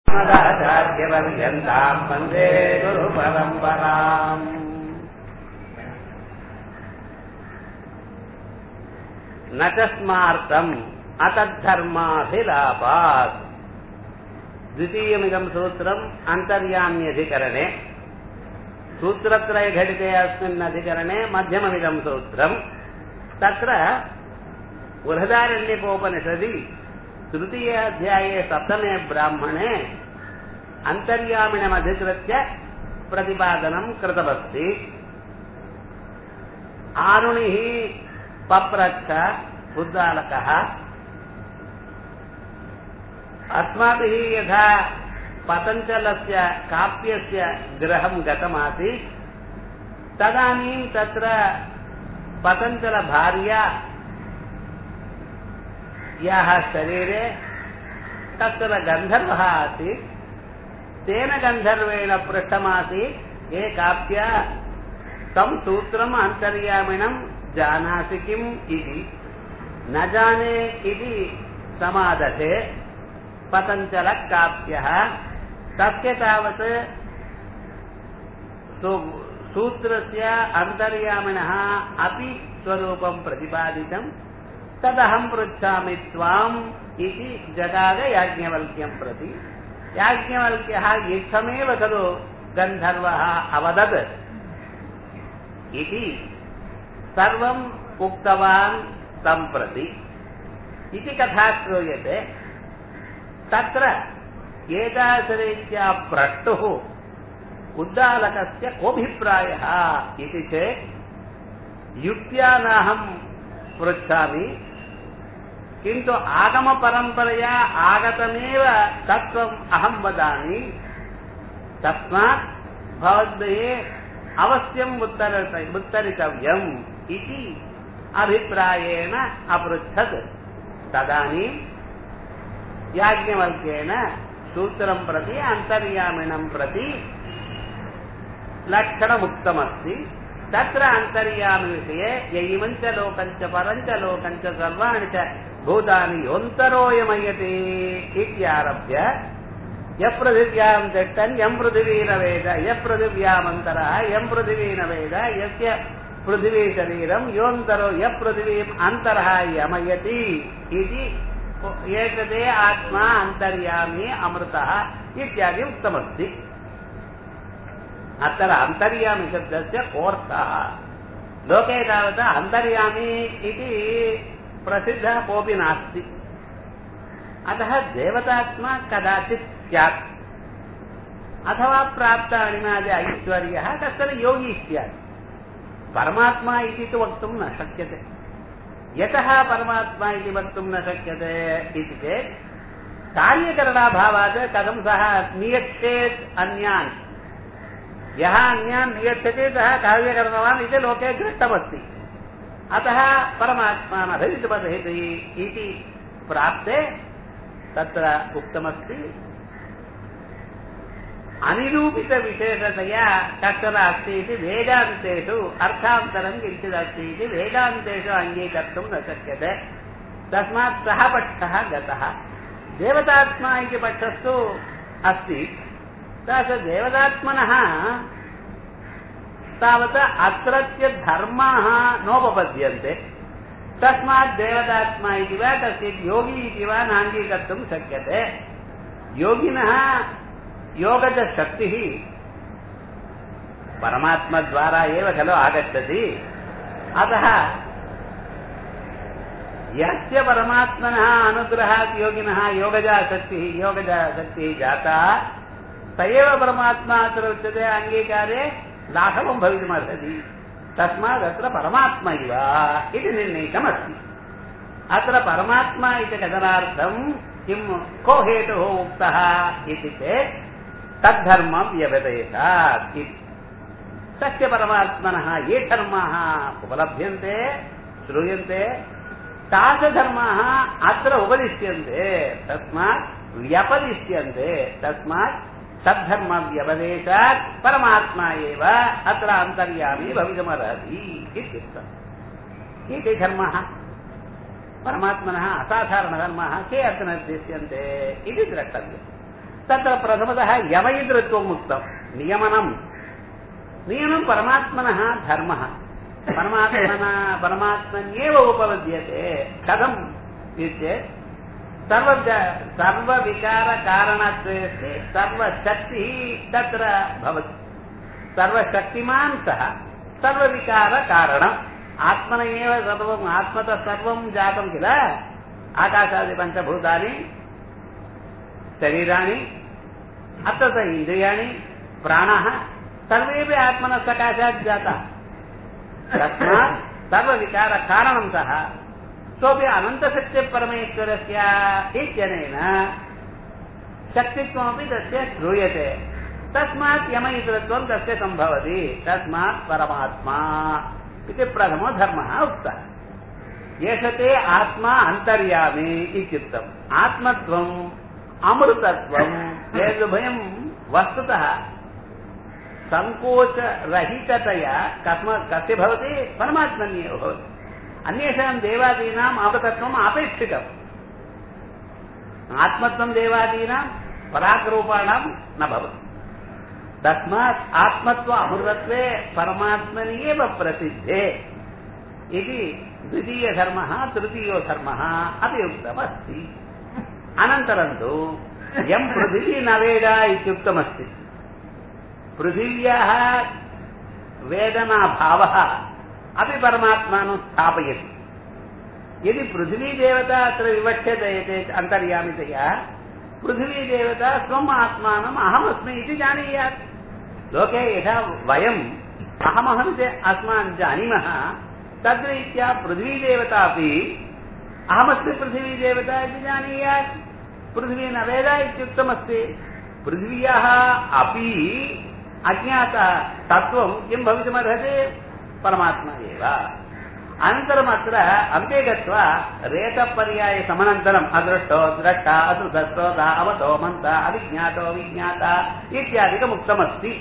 மதாச்சாரியவர்யந்தாம் வந்தே குரு பரம்பராம் நஸ்மார்த்தம் अतद्धर्माभिलापात् द्वितीयमिदं सूत्रम् अन्तर्याम्यधिकरणे सूत्रत्रयघटिते अस्मिन् अधिकरणे मध्यममिदं सूत्रम् तत्र बृहदारण्यकोपनिषदि तृतीयाध्याये सप्तमे ब्राह्मणे अन्तर्यामिणमधिकृत्य प्रतिपादनं कृतमस्ति आरुणिः पप्रच्छ उद्दालकः अस्माभिः यथा पतञ्जलस्य काप्यस्य गृहं गतमासीत् तदानीं तत्र पतञ्जलभार्या याः शरीरे तत्र गन्धर्वः आसीत् तेन गन्धर्वेण पृष्टमासीत् ये काप्या तं सूत्रम् अन्तर्यामिणं जानासि किम् इति न जाने इति समादते पतञ्जलः काप्यः तस्य तावत् सूत्रस्य अन्तर्यामिणः अपि स्वरूपं प्रतिपादितं तदहं पृच्छामि त्वाम् इति जगाद याज्ञवल्क्यं प्रति याज्ञवल्क्यः इत्थमेव खलु गन्धर्वः अवदत् इति सर्वम् उक्तवान् तं प्रति इति कथा श्रूयते तत्र एतादृशरीत्या प्रष्टुः उद्दालकस्य कोऽभिप्रायः इति चेत् युक्त्या नाहं पृच्छामि किन्तु आगमपरम्परया आगतमेव तत्त्वम् अहं वदामि तस्मात् भवद्भिः अवश्यम् उत्तर उत्तरितव्यम् इति अभिप्रायेण अपृच्छत् तदानीं याज्ञवल्क्येन सूत्रं प्रति अन्तर्यामिणं प्रति लक्षणमुक्तमस्ति तत्र अन्तर्यामिविषये यैमञ्च लोकञ्च परञ्च लोकञ्च सर्वाणि च भूतानि योऽन्तरोऽयमयति इत्यारभ्य यः पृथिव्यां तिष्ठन् यं पृथिवीन वेद यः पृथिव्यामन्तरः यं पृथिवीन वेद यस्य पृथिवी शरीरं योऽन्तरो यः पृथिवीम् अन्तरः यमयति इति एतदे आत्मा अन्तर्यामी अमृतः इत्यादि उक्तमस्ति अत्र अन्तर्यामि शब्दस्य कोऽर्थः लोके तावत् अन्तर्यामी इति प्रसिद्धः कोऽपि नास्ति अतः देवतात्मा कदाचित् स्यात् अथवा प्राप्त अणिमादि ऐश्वर्यः कश्चन योगी स्यात् परमात्मा इति तु वक्तुं न शक्यते यतः परमात्मा इति वक्तुं न शक्यते इति चेत् कार्यकरणाभावात् कथं सः नियच्छेत् अन्यान् यः अन्यान् नियच्छति सः कार्यकरणवान् इति लोके दृष्टमस्ति अतः परमात्मा न भवितुमर्हति इति प्राप्ते तत्र उक्तमस्ति अनिरूपितविशेषतया कश्चन अस्ति इति वेदान्तेषु अर्थान्तरं किञ्चिदस्ति इति वेदान्तेषु अङ्गीकर्तुं न शक्यते तस्मात् सः पक्षः गतः देवतात्मा इति पक्षस्तु अस्ति तत् देवतात्मनः तावत् अत्रत्य धर्माः नोपपद्यन्ते तस्मात् देवतात्मा इति वा कश्चित् योगी इति वा नाङ्गीकर्तुं शक्यते योगिनः योगजशक्तिः परमात्मद्वारा एव खलु आगच्छति अतः यस्य परमात्मनः अनुग्रहात् योगिनः योगजा शक्तिः योगजा शक्तिः जाता स एव परमात्मा अत्र उच्यते अङ्गीकारे लाघवं भवितुमर्हति तस्मात् अत्र परमात्मा इव इति निर्णीतमस्ति अत्र परमात्मा इति कथनार्थं किं को हेतुः उक्तः इति चेत् तद्धर्मं व्यवदेशात् इति तस्य परमात्मनः ये धर्माः उपलभ्यन्ते श्रूयन्ते तादृशधर्माः अत्र उपदिश्यन्ते तस्मात् व्यपदिश्यन्ते तस्मात् तद्धर्मव्यपदेशात् परमात्मा एव अत्र अन्तर्यामी भवितुमर्हति इत्युक्तम् एते धर्माः परमात्मनः असाधारणधर्माः के अत्र निर्दिश्यन्ते इति द्रष्टव्यम् तत्र प्रथमतः यमयितृत्वम् उक्तम् नियमनम् नियमनं परमात्मनः धर्मः परमात्मना परमात्मन्येव उपपद्यते कथम् इत्येत् सर्व सर्वविकारकारणत्वेऽस्ति सर्वशक्तिः तत्र भवति सर्वशक्तिमान् सः सर्वविकारकारणम् आत्मन एव सर्वम् आत्मतः सर्वं जातं किल आकाशादिपञ्चभूतानि शरीराणि अत्र च इन्द्रियाणि प्राणः सर्वेपि आत्मनः सकाशात् जाताः तस्मात् सर्वविकारकारणं सः सोऽपि अनन्तशक्तिपरमेश्वरस्य इत्यनेन शक्तित्वमपि तस्य श्रूयते तस्मात् यमयितृत्वं तस्य सम्भवति तस्मात् परमात्मा इति प्रथमो धर्मः उक्तः एष ते आत्मा अन्तर्यामि इत्युक्तम् आत्मत्वम् अमृतत्वम् एतदुभयं वस्तुतः सङ्कोचरहिततया कस्म कस्य भवति परमात्मन्येव भवति अन्येषां देवादीनाम् अमृतत्वम् अपेक्षितम् आत्मत्वं देवादीनां पराकरूपाणां न भवति तस्मात् आत्मत्व अमृतत्वे परमात्मनि एव प्रसिद्धे इति द्वितीयधर्मः तृतीयो धर्मः अपि उक्तमस्ति अनन्तरं तु यं पृथिवी न वेद इत्युक्तमस्ति पृथिव्याः वेदनाभावः अपि परमात्मानं स्थापयति यदि पृथिवीदेवता अत्र विवक्ष्यते चेत् अन्तर्यामितया पृथिवीदेवता स्वम् आत्मानम् अहमस्मि इति जानीयात् लोके यथा वयम् अहमहमिति अस्मान् जानीमः तद्रीत्या पृथिवीदेवता अपि अहमस्मि पृथिवीदेवता इति जानीयात् पृथिवी न वेद इत्युक्तमस्ति पृथिव्याः अपि अज्ञातः तत्त्वं किं भवितुमर्हति परमात्मा एव अनन्तरम् अत्र अन्ते गत्वा रेतपर्यायसमनन्तरम् अदृष्टो द्रष्टा अदृधस्तो धावतो मन्त अविज्ञातो विज्ञाता इत्यादिकमुक्तमस्ति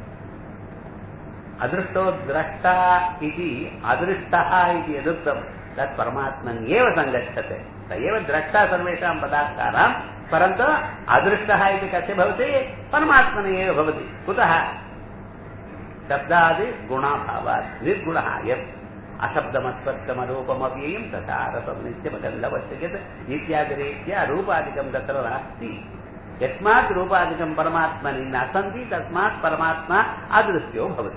अदृष्टो द्रष्टा इति अदृष्टः इति यदुक्तं तत् परमात्मन्येव सङ्गच्छते स एव द्रष्टा सर्वेषां पदार्थानां परन्तु अदृष्टः इति कस्य भवति परमात्मन एव भवति कुतः शब्दादि गुणाभावात् निर्गुणः यत् अशब्दमस्पष्टमरूपमव्ययं तथा रसं नित्यमगन्धवश्यकत् इत्यादिरीत्या रूपादिकं तत्र नास्ति यस्मात् रूपादिकं परमात्मनि न सन्ति तस्मात् परमात्मा अदृश्यो भवति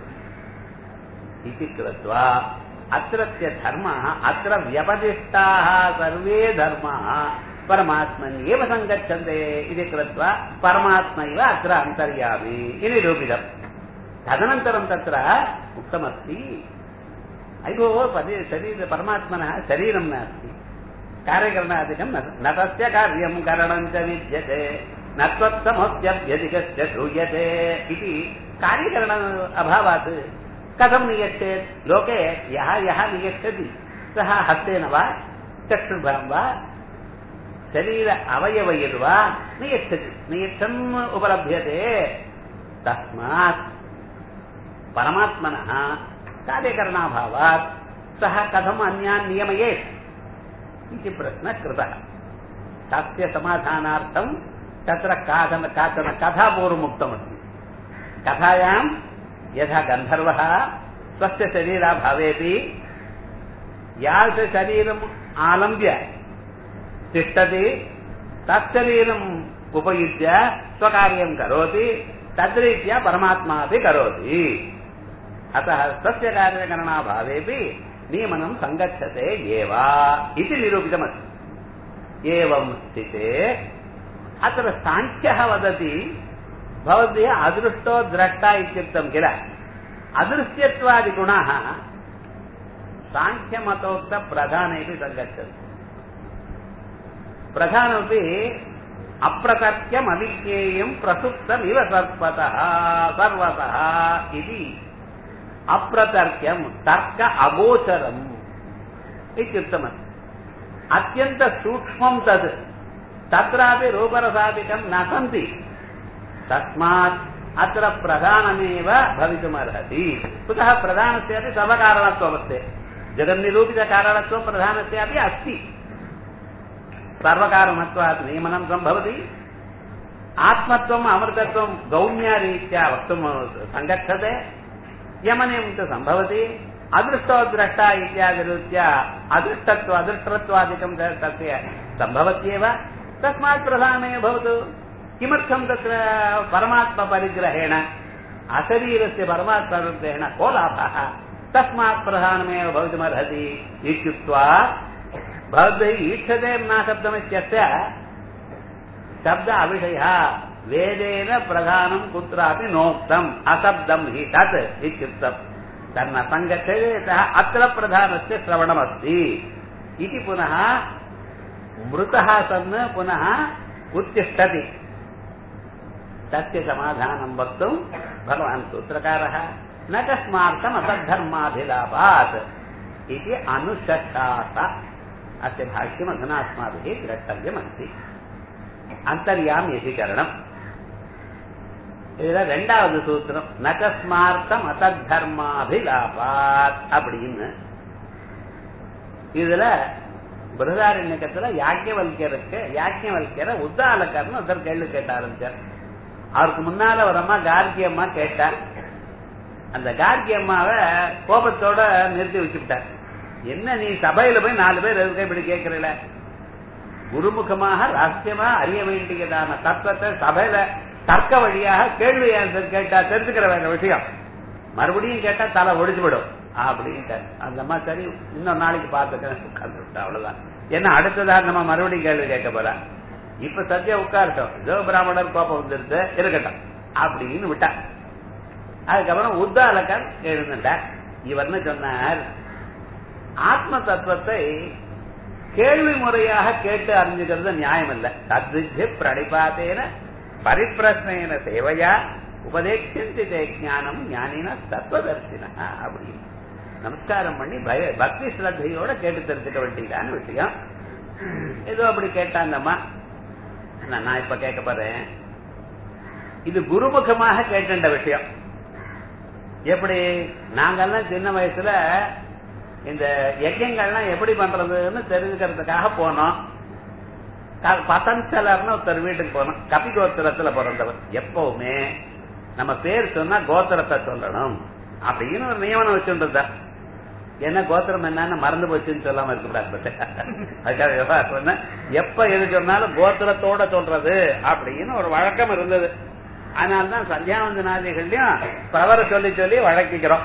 इति कृत्वा अत्रत्य धर्मः अत्र व्यपदिष्टाः सर्वे धर्माः परमात्मन्येव सङ्गच्छन्ते इति कृत्वा परमात्मैव अत्र अन्तर्यामि इति निरूपितम् तदनन्तरं तत्र उक्तमस्ति अयो पदे शरीर परमात्मनः शरीरं नास्ति कार्यकरणादिकं न तस्य कार्यं करणं च विद्यते न त्वत्समोऽप्यभ्यधिकस्य श्रूयते इति कार्यकरण अभावात् कथं नियच्छेत् लोके यः यः नियच्छति सः हस्तेन वा चक्षुर्भां वा शरीर अवयवयद्वा नियच्छति नियच्छन् उपलभ्यते तस्मात् परमात्मनः कार्यकरणाभावात् सः कथम् अन्यान् नियमयेत् इति प्रश्नः कृतः तस्य समाधानार्थं तत्र काचन काचन कथा पूर्वमुक्तमस्ति कथायां यथा गन्धर्वः स्वस्य शरीराभावेपि यादृशशरीरम् आलम्ब्य तिष्ठति तत्शरीरम् उपयुज्य स्वकार्यं करोति तद्रीत्या परमात्मा अपि करोति अतः तस्य कार्यकरणाभावेपि नियमनं सङ्गच्छते एव इति निरूपितमस्ति एवं स्थिते अत्र साङ्ख्यः वदति भवद्भिः अदृष्टो द्रष्टा इत्युक्तं किल अदृश्यत्वादिगुणाः साङ्ख्यमतोक्तप्रधानेपि सङ्गच्छन्ति प्रधानमपि अप्रतर्क्यम् अविज्ञेयं प्रसुप्तमिव सर्वतः सर्वतः इति अप्रतर्क्यं तर्क अगोचरम् इत्युक्तमस्ति अत्यन्तसूक्ष्मं तत् तत्रापि रूपरसादिकं न सन्ति तस्मात् अत्र प्रधानमेव भवितुमर्हति कुतः प्रधानस्यापि सर्वकारणत्वमस्ति जगन्निरूपितकारणत्वं प्रधानस्यापि अस्ति सर्वकारणत्वात् नियमनं सम्भवति आत्मत्वम् अमृतत्वं गौण्यरीत्या वक्तुं सङ्गच्छते यमनिं तु सम्भवति अदृष्टो द्रष्टा इत्यादिरीत्या अदृष्टत्व अदृष्टत्वादिकं तस्य सम्भवत्येव तस्मात् प्रधानमेव भवतु किमर्थं तत्र परमात्मपरिग्रहेण अशरीरस्य परमात्मपरिग्रहेण को लाभः तस्मात् प्रधानमेव भवितुमर्हति इत्युक्त्वा भवद्भिः ईक्षते न शब्दमित्यस्य शब्द अविषयः वेदेन प्रधानं कुत्रापि नोक्तम् अशब्दं हि तत् इत्युक्तम् तन्न सङ्गच्छते यतः अत्र प्रधानस्य श्रवणमस्ति इति पुनः मृतः सन् पुनः उत्तिष्ठति तस्य समाधानं वक्तुं भगवान् सूत्रकारः न कस्मार्थम् असद्धर्माभिलापात् इति अनुशशास अस्य भाष्यम् अधुना अस्माभिः द्रष्टव्यमस्ति அந்தர்யாமியதிகரணம் இதுல ரெண்டாவது சூத்திரம் நகஸ்மார்த்தம் அசத்தர்மாபிலாபாத் அப்படின்னு இதுல பிரதாரண்யக்கத்துல யாக்கியவல்யருக்கு யாக்கியவல்யர உத்தாலக்கர்னு ஒருத்தர் கேள்வி கேட்ட ஆரம்பிச்சார் அவருக்கு முன்னால ஒரு அம்மா கார்கி அம்மா கேட்டார் அந்த கார்கி அம்மாவை கோபத்தோட நிறுத்தி வச்சுட்டார் என்ன நீ சபையில போய் நாலு பேர் எதுக்கு இப்படி கேட்கறல குருமுகமாக ரகசியமா அறிய வேண்டியதான தத்துவத்தை சபையில தர்க்க வழியாக கேள்வி ஆன்சர் கேட்டா தெரிஞ்சுக்கிற வேண்டிய விஷயம் மறுபடியும் கேட்டா தலை ஒடிச்சு விடும் அப்படின்ட்டு அந்த அம்மா சரி இன்னொரு நாளைக்கு பார்த்துக்கிறேன் உட்கார்ந்து விட்டா அவ்வளவுதான் ஏன்னா அடுத்ததாக நம்ம மறுபடியும் கேள்வி கேட்க போறேன் இப்ப சத்தியா உட்காரட்டும் ஏதோ பிராமணர் கோபம் வந்துருது இருக்கட்டும் அப்படின்னு விட்டா அதுக்கப்புறம் உத்தாலக்கர் எழுந்துட்டார் இவர்னு சொன்னார் ஆத்ம தத்துவத்தை கேள்வி முறையாக கேட்டு அறிஞ்சுக்கிறது நியாயம் இல்ல தத்வித்ய பிரணிபாத்தேன பரிப்பிரஸ்னேன சேவையா உபதேட்சந்தி ஞானம் ஞானின தத்துவதர்சினா அப்படின்னு நமஸ்காரம் பண்ணி பய பக்தி ஸ்ரத்தையோட கேட்டு தெரிஞ்சுக்க வேண்டியதான விஷயம் ஏதோ அப்படி கேட்டாந்தம்மா நான் இப்ப கேட்க போறேன் இது குருமுகமாக கேட்ட விஷயம் எப்படி நாங்கெல்லாம் சின்ன வயசுல இந்த யஜ்யங்கள்லாம் எப்படி பண்றதுன்னு தெரிஞ்சுக்கிறதுக்காக போனோம் பதஞ்சலர்னு ஒருத்தர் வீட்டுக்கு போனோம் கபி கோத்திரத்துல பிறந்தவர் எப்பவுமே நம்ம பேர் சொன்னா கோத்திரத்தை சொல்லணும் அப்படின்னு ஒரு நியமனம் வச்சுருந்தா என்ன கோத்திரம் என்னன்னு மறந்து போச்சுன்னு சொல்லாம இருக்கக்கூடாது அதுக்காக விவகாரம் சொன்ன எப்ப எது சொன்னாலும் கோத்திரத்தோட சொல்றது அப்படின்னு ஒரு வழக்கம் இருந்தது அதனால்தான் சந்தியாவந்தனாதிகள்லயும் பிரவர சொல்லி சொல்லி வழக்கிக்கிறோம்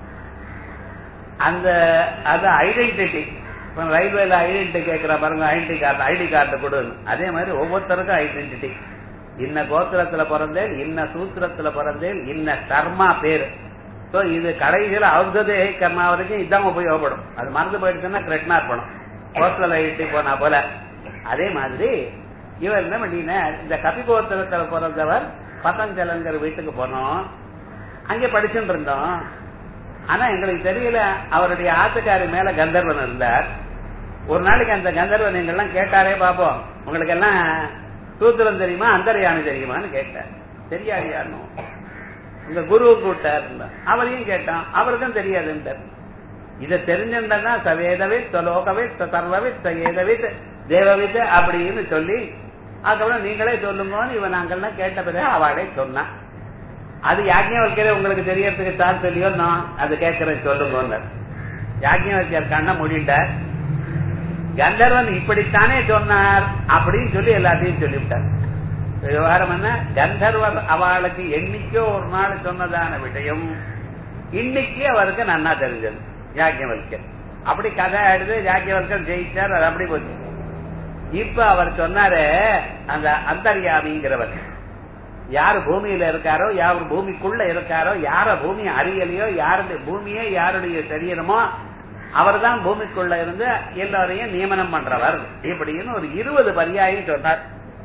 அந்த அது ஐடென்டிட்டி இப்ப ரயில்வேல ஐடென்டிட்டி கேட்கிற பாருங்க ஐடென்டி கார்டு ஐடி கார்டு கொடு அதே மாதிரி ஒவ்வொருத்தருக்கும் ஐடென்டிட்டி இன்ன கோத்திரத்துல பிறந்தேன் இன்ன சூத்திரத்துல பிறந்தேன் இன்ன கர்மா பேரு சோ இது கடைசியில் அவசதே கர்மா வரைக்கும் இதான் உபயோகப்படும் அது மறந்து போயிடுச்சுன்னா கிருஷ்ணார்ப்பணம் கோஸ்டல் ஐடென்டி போனா போல அதே மாதிரி இவர் என்ன பண்ணின இந்த கபி கோத்திரத்துல பிறந்தவர் பதஞ்சலங்கிற வீட்டுக்கு போனோம் அங்கே படிச்சுட்டு இருந்தோம் ஆனா எங்களுக்கு தெரியல அவருடைய ஆத்துக்காரி மேல கந்தர்வன் இருந்தார் ஒரு நாளைக்கு அந்த கந்தர்வன் எங்கெல்லாம் கேட்டாரே பாப்போம் உங்களுக்கு எல்லாம் சூத்திரம் தெரியுமா அந்தர்யாமி தெரியுமான்னு கேட்டார் தெரியாது யாரும் உங்க குருவை கூட்டார் அவரையும் கேட்டான் அவருக்கும் தெரியாதுன்றார் இதை தெரிஞ்சிருந்தா சவேதவித் லோகவித் சர்வவித் ஏதவித் தேவவித் அப்படின்னு சொல்லி அதுக்கப்புறம் நீங்களே சொல்லுங்கன்னு இவன் நாங்கள்லாம் கேட்ட பிறகு அவளே சொன்னான் அது யாஜ்ஞவல்கரே உங்களுக்கு தெரியறதுக்கு சார் சொல்லியோ நான் அது கேட்கறேன் சொல்லுங்க யாஜ்ஞவல்கர் கண்ண முடிண்டார் கந்தர்வன் இப்படித்தானே சொன்னார் அப்படின்னு சொல்லி எல்லாத்தையும் சொல்லிவிட்டார் விவகாரம் என்ன கந்தர்வர் அவளுக்கு என்னைக்கோ ஒரு நாள் சொன்னதான விஷயம் இன்னைக்கு அவருக்கு நன்னா தெரிஞ்சது யாஜ்ஞவல்கர் அப்படி கதை ஆடுது யாஜ்ஞவல்கர் ஜெயிச்சார் அது அப்படி போச்சு இப்ப அவர் சொன்னாரு அந்த அந்தர்யாமிங்கிறவர் யாரு பூமியில இருக்காரோ யார் பூமிக்குள்ள இருக்காரோ யார பூமி அறியலையோ யாருடைய பூமியே யாருடைய சரீரமோ அவர் தான் பூமிக்குள்ள இருந்து எல்லாரையும் நியமனம் பண்றவர் இப்படின்னு ஒரு இருபது பரியாயம் சொன்னார்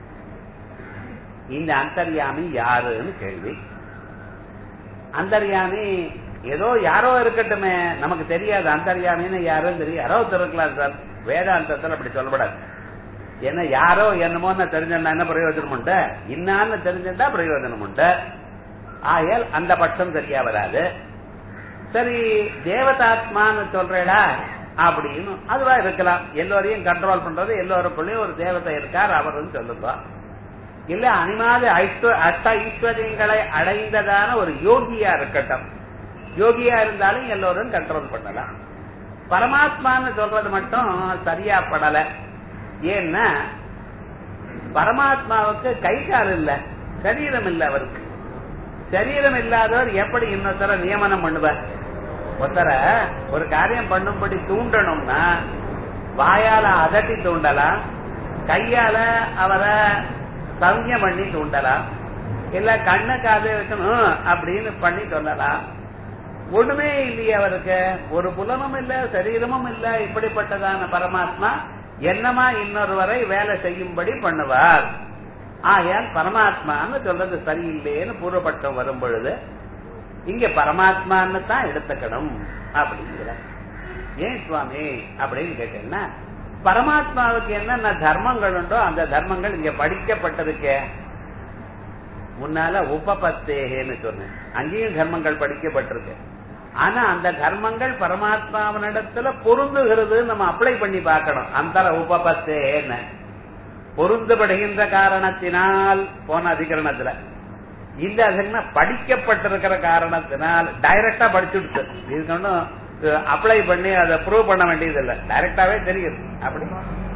இந்த அந்தர்யாமி யாருன்னு கேள்வி அந்தர்யாமி ஏதோ யாரோ இருக்கட்டுமே நமக்கு தெரியாது அந்தர்யாமின்னு யாரும் தெரியும் யாரோ இருக்கலாம் சார் வேதாந்தத்தில் அப்படி சொல்லப்படாது என்ன யாரோ என்னமோன்னு தெரிஞ்சா என்ன பிரயோஜனம் உண்டு இன்னான்னு தெரிஞ்சிருந்தா பிரயோஜனம் உண்டு ஆயல் அந்த பட்சம் சரியா வராது சரி தேவதாத்மான்னு சொல்றேடா அப்படின்னு அதுவா இருக்கலாம் எல்லோரையும் கண்ட்ரோல் பண்றது எல்லோருக்குள்ளயும் ஒரு தேவதை இருக்கார் அவருன்னு சொல்லுங்க இல்ல அனிமாத ஐஸ்வ- அஷ்ட ஐஸ்வர்யங்களை அடைந்ததான ஒரு யோகியா இருக்கட்டும் யோகியா இருந்தாலும் எல்லோரும் கண்ட்ரோல் பண்ணலாம் பரமாத்மான்னு சொல்றது மட்டும் சரியா படல ஏன்னா பரமாத்மாவுக்கு கை கால் இல்ல சரீரம் இல்ல அவருக்கு சரீரம் இல்லாதவர் எப்படி இன்னொருத்தர நியமனம் பண்ணுவார் ஒருத்தர ஒரு காரியம் பண்ணும்படி தூண்டணும்னா வாயால அதட்டி தூண்டலாம் கையால அவரை சௌன்யம் பண்ணி தூண்டலாம் இல்ல கண்ணு காது வைக்கணும் அப்படின்னு பண்ணி சொல்லலாம் ஒண்ணுமே இல்லையே அவருக்கு ஒரு புலனும் இல்ல சரீரமும் இல்ல இப்படிப்பட்டதான பரமாத்மா என்னமா இன்னொருவரை வேலை செய்யும்படி பண்ணுவார் ஆகையால் பரமாத்மான்னு சொல்றது சரியில்லைன்னு பூர்வபட்சம் வரும் பொழுது இங்க பரமாத்மான்னு தான் எடுத்துக்கணும் அப்படிங்கிற ஏன் சுவாமி அப்படின்னு கேட்டீங்கன்னா பரமாத்மாவுக்கு என்னென்ன தர்மங்கள் உண்டோ அந்த தர்மங்கள் இங்க படிக்கப்பட்டிருக்கே முன்னால உபபத்தேகன்னு சொன்னேன் அங்கேயும் தர்மங்கள் படிக்கப்பட்டிருக்கு ஆனா அந்த தர்மங்கள் பரமாத்மாவனிடத்துல பொருந்துகிறது நம்ம அப்ளை பண்ணி பார்க்கணும் அந்த உபபத்தேன்னு பொருந்துபடுகின்ற காரணத்தினால் போன அதிகரணத்துல இந்த அதிகரணம் படிக்கப்பட்டிருக்கிற காரணத்தினால் டைரக்டா படிச்சுடுச்சு இதுக்கு ஒன்றும் அப்ளை பண்ணி அதை ப்ரூவ் பண்ண வேண்டியது இல்லை டைரக்டாவே தெரியுது அப்படி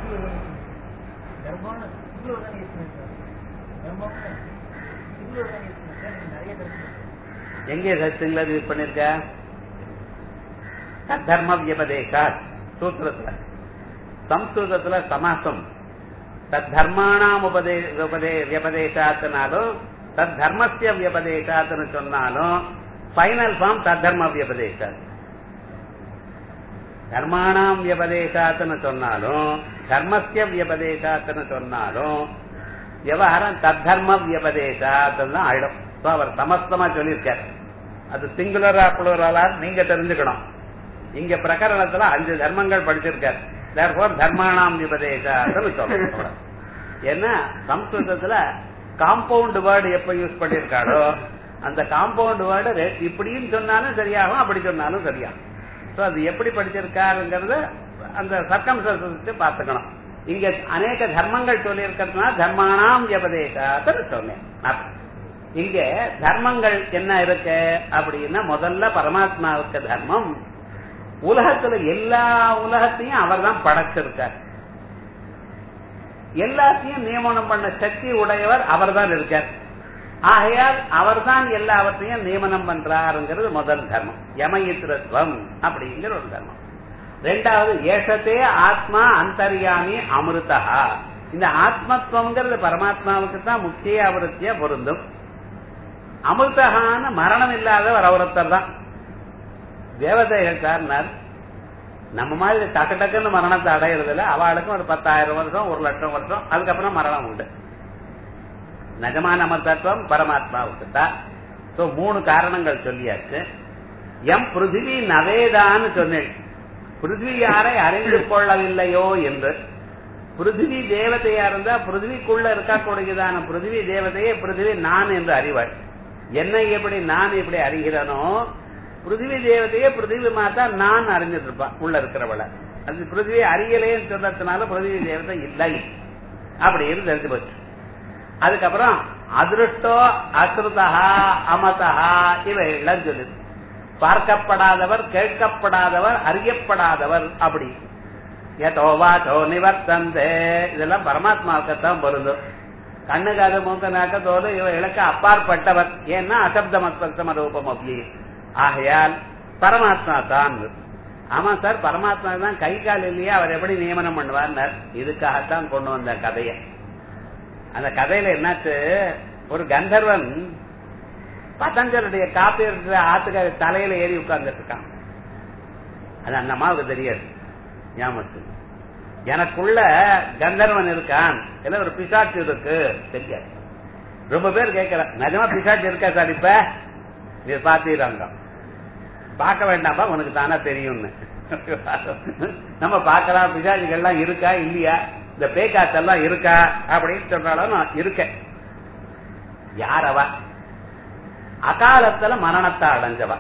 தர்மான இவ்வளவு தான் இருக்கிறேன் சார் தர்மம் இவ்வளவு தான் இருக்கிறேன் சார் நீங்க நிறைய தர்மம் எங்கே சத்துங்கள யூஸ் பண்ணிருக்க தர்ம வியபதேசா சூத்திரத்துல சம்ஸ்கிருதத்துல சமாசம் தத் தர்மானாம் உபதே உபதே வியபதேசாத்தினாலும் தத் தர்மஸ்ய வியபதேசாத்துன்னு சொன்னாலும் ஃபைனல் ஃபார்ம் தத் தர்ம வியபதேசா தர்மானாம் வியபதேசாத்துன்னு சொன்னாலும் தர்மஸ்ய வியபதேசாத்துன்னு சொன்னாலும் விவகாரம் தத்தர்ம வியபதேசாத்துன்னு தான் ஆயிடும் So, அவர் சமஸ்தமா சொல்லியிருக்கார் அது சிங்குலரா புளுரலா நீங்க தெரிஞ்சுக்கணும் இங்க பிரகரணத்துல அஞ்சு தர்மங்கள் படிச்சிருக்கார் therefore தர்மானாம் விபதேசாத்துன்னு சொல்லணும் ஏன்னா சம்ஸ்கிருதத்துல காம்பவுண்ட் வேர்டு எப்ப யூஸ் பண்ணிருக்காளோ அந்த காம்பவுண்ட் வேர்டு இப்படியும் சொன்னாலும் சரியாகும் அப்படி சொன்னாலும் சரியாகும் சோ அது எப்படி படிச்சிருக்காருங்கிறத அந்த சர்க்கம்சன்ஸ் பார்த்துக்கணும் இங்க அநேக தர்மங்கள் சொல்லி இருக்கிறதுனால தர்மானாம் வியபதேசாத்துன்னு சொன்னேன் அப்ப இங்க தர்மங்கள் என்ன இருக்கு அப்படின்னா முதல்ல பரமாத்மாவுக்கு தர்மம் உலகத்துல எல்லா உலகத்தையும் அவர் தான் படைச்சிருக்கார் எல்லாத்தையும் நியமனம் பண்ண சக்தி உடையவர் அவர் தான் இருக்கார் ஆகையால் அவர் தான் எல்லாவற்றையும் நியமனம் பண்றாருங்கிறது முதல் தர்மம் யமயித்ரத்வம் அப்படிங்கிற ஒரு தர்மம் ரெண்டாவது ஏஷத்தே ஆத்மா அந்தர்யாமி அமிர்தா இந்த ஆத்மத்துவங்கிறது பரமாத்மாவுக்கு தான் முக்கிய அவருத்தியா பொருந்தும் அமிர்தகான மரணம் இல்லாதவர் அவரத்தர் தான் தேவதைகள் சார்னார் நம்ம மாதிரி டக்கு டக்குன்னு மரணத்தை அடையிறது இல்ல அவளுக்கும் ஒரு பத்தாயிரம் வருஷம் ஒரு லட்சம் வருஷம் அதுக்கப்புறம் மரணம் உண்டு நிஜமான அமர்த்தத்துவம் பரமாத்மாவுக்கு தான் சோ மூணு காரணங்கள் சொல்லியாச்சு எம் பிருத்திவி நவேதான்னு சொன்னேன் பிருத்திவி யாரை அறிந்து கொள்ளவில்லையோ என்று பிருத்திவி தேவதையா இருந்தா பிருத்திவிக்குள்ள இருக்கக்கூடியதான பிருத்திவி தேவதையே பிருத்திவி நான் என்று அறிவாள் என்னை எப்படி நான் எப்படி அறிகிறனோ பிருத்திவி தேவதையே பிருத்திவி மாத்தா நான் அறிஞ்சிட்டு இருப்பான் உள்ள இருக்கிறவள அது பிருத்திவி அறியலேன்னு சொன்னதுனால பிருத்திவி தேவதை இல்லை அப்படின்னு தெரிஞ்சு போச்சு அதுக்கப்புறம் அதிருஷ்டோ அசுருதா அமதா இவைகள்லாம் சொல்லுது பார்க்கப்படாதவர் கேட்கப்படாதவர் அறியப்படாதவர் அப்படி ஏதோ வாச்சோ நிவர்த்தந்தே இதெல்லாம் பரமாத்மாவுக்குத்தான் பொருந்தும் கண்ணு காது மூக்க நாக்க தோடு இவைகளுக்கு அப்பாற்பட்டவர் ஏன்னா அசப்தம் அஸ்பர்த்தம ரூபம் அப்படி ஆகையால் பரமாத்மா தான் ஆமா சார் பரமாத்மா தான் கை கால் இல்லையா அவர் எப்படி நியமனம் பண்ணுவார் இதுக்காகத்தான் கொண்டு வந்த கதையை அந்த கதையில என்னாச்சு ஒரு கந்தர்வன் பதஞ்சலுடைய காப்பி இருக்கிற ஆத்துக்கார தலையில ஏறி உட்கார்ந்துட்டு இருக்கான் அது அந்த அம்மாவுக்கு தெரியாது ஞாபகத்து எனக்குள்ள கந்தர்வன் இருக்கான் இல்ல ஒரு பிசாட்சி இருக்கு தெரியாது ரொம்ப பேர் கேட்கற நிஜமா பிசாட்சி இருக்கா சார் இப்ப இது பாத்தீராங்க பார்க்க வேண்டாம்பா உனக்கு தானா தெரியும்னு நம்ம பார்க்கலாம் பிசாசிகள்லாம் இருக்கா இல்லையா இந்த பேக்காத்தெல்லாம் இருக்கா அப்படின்னு சொன்னாலும் நான் இருக்கேன் யார் அவ அகாலத்துல மரணத்தை அடைஞ்சவ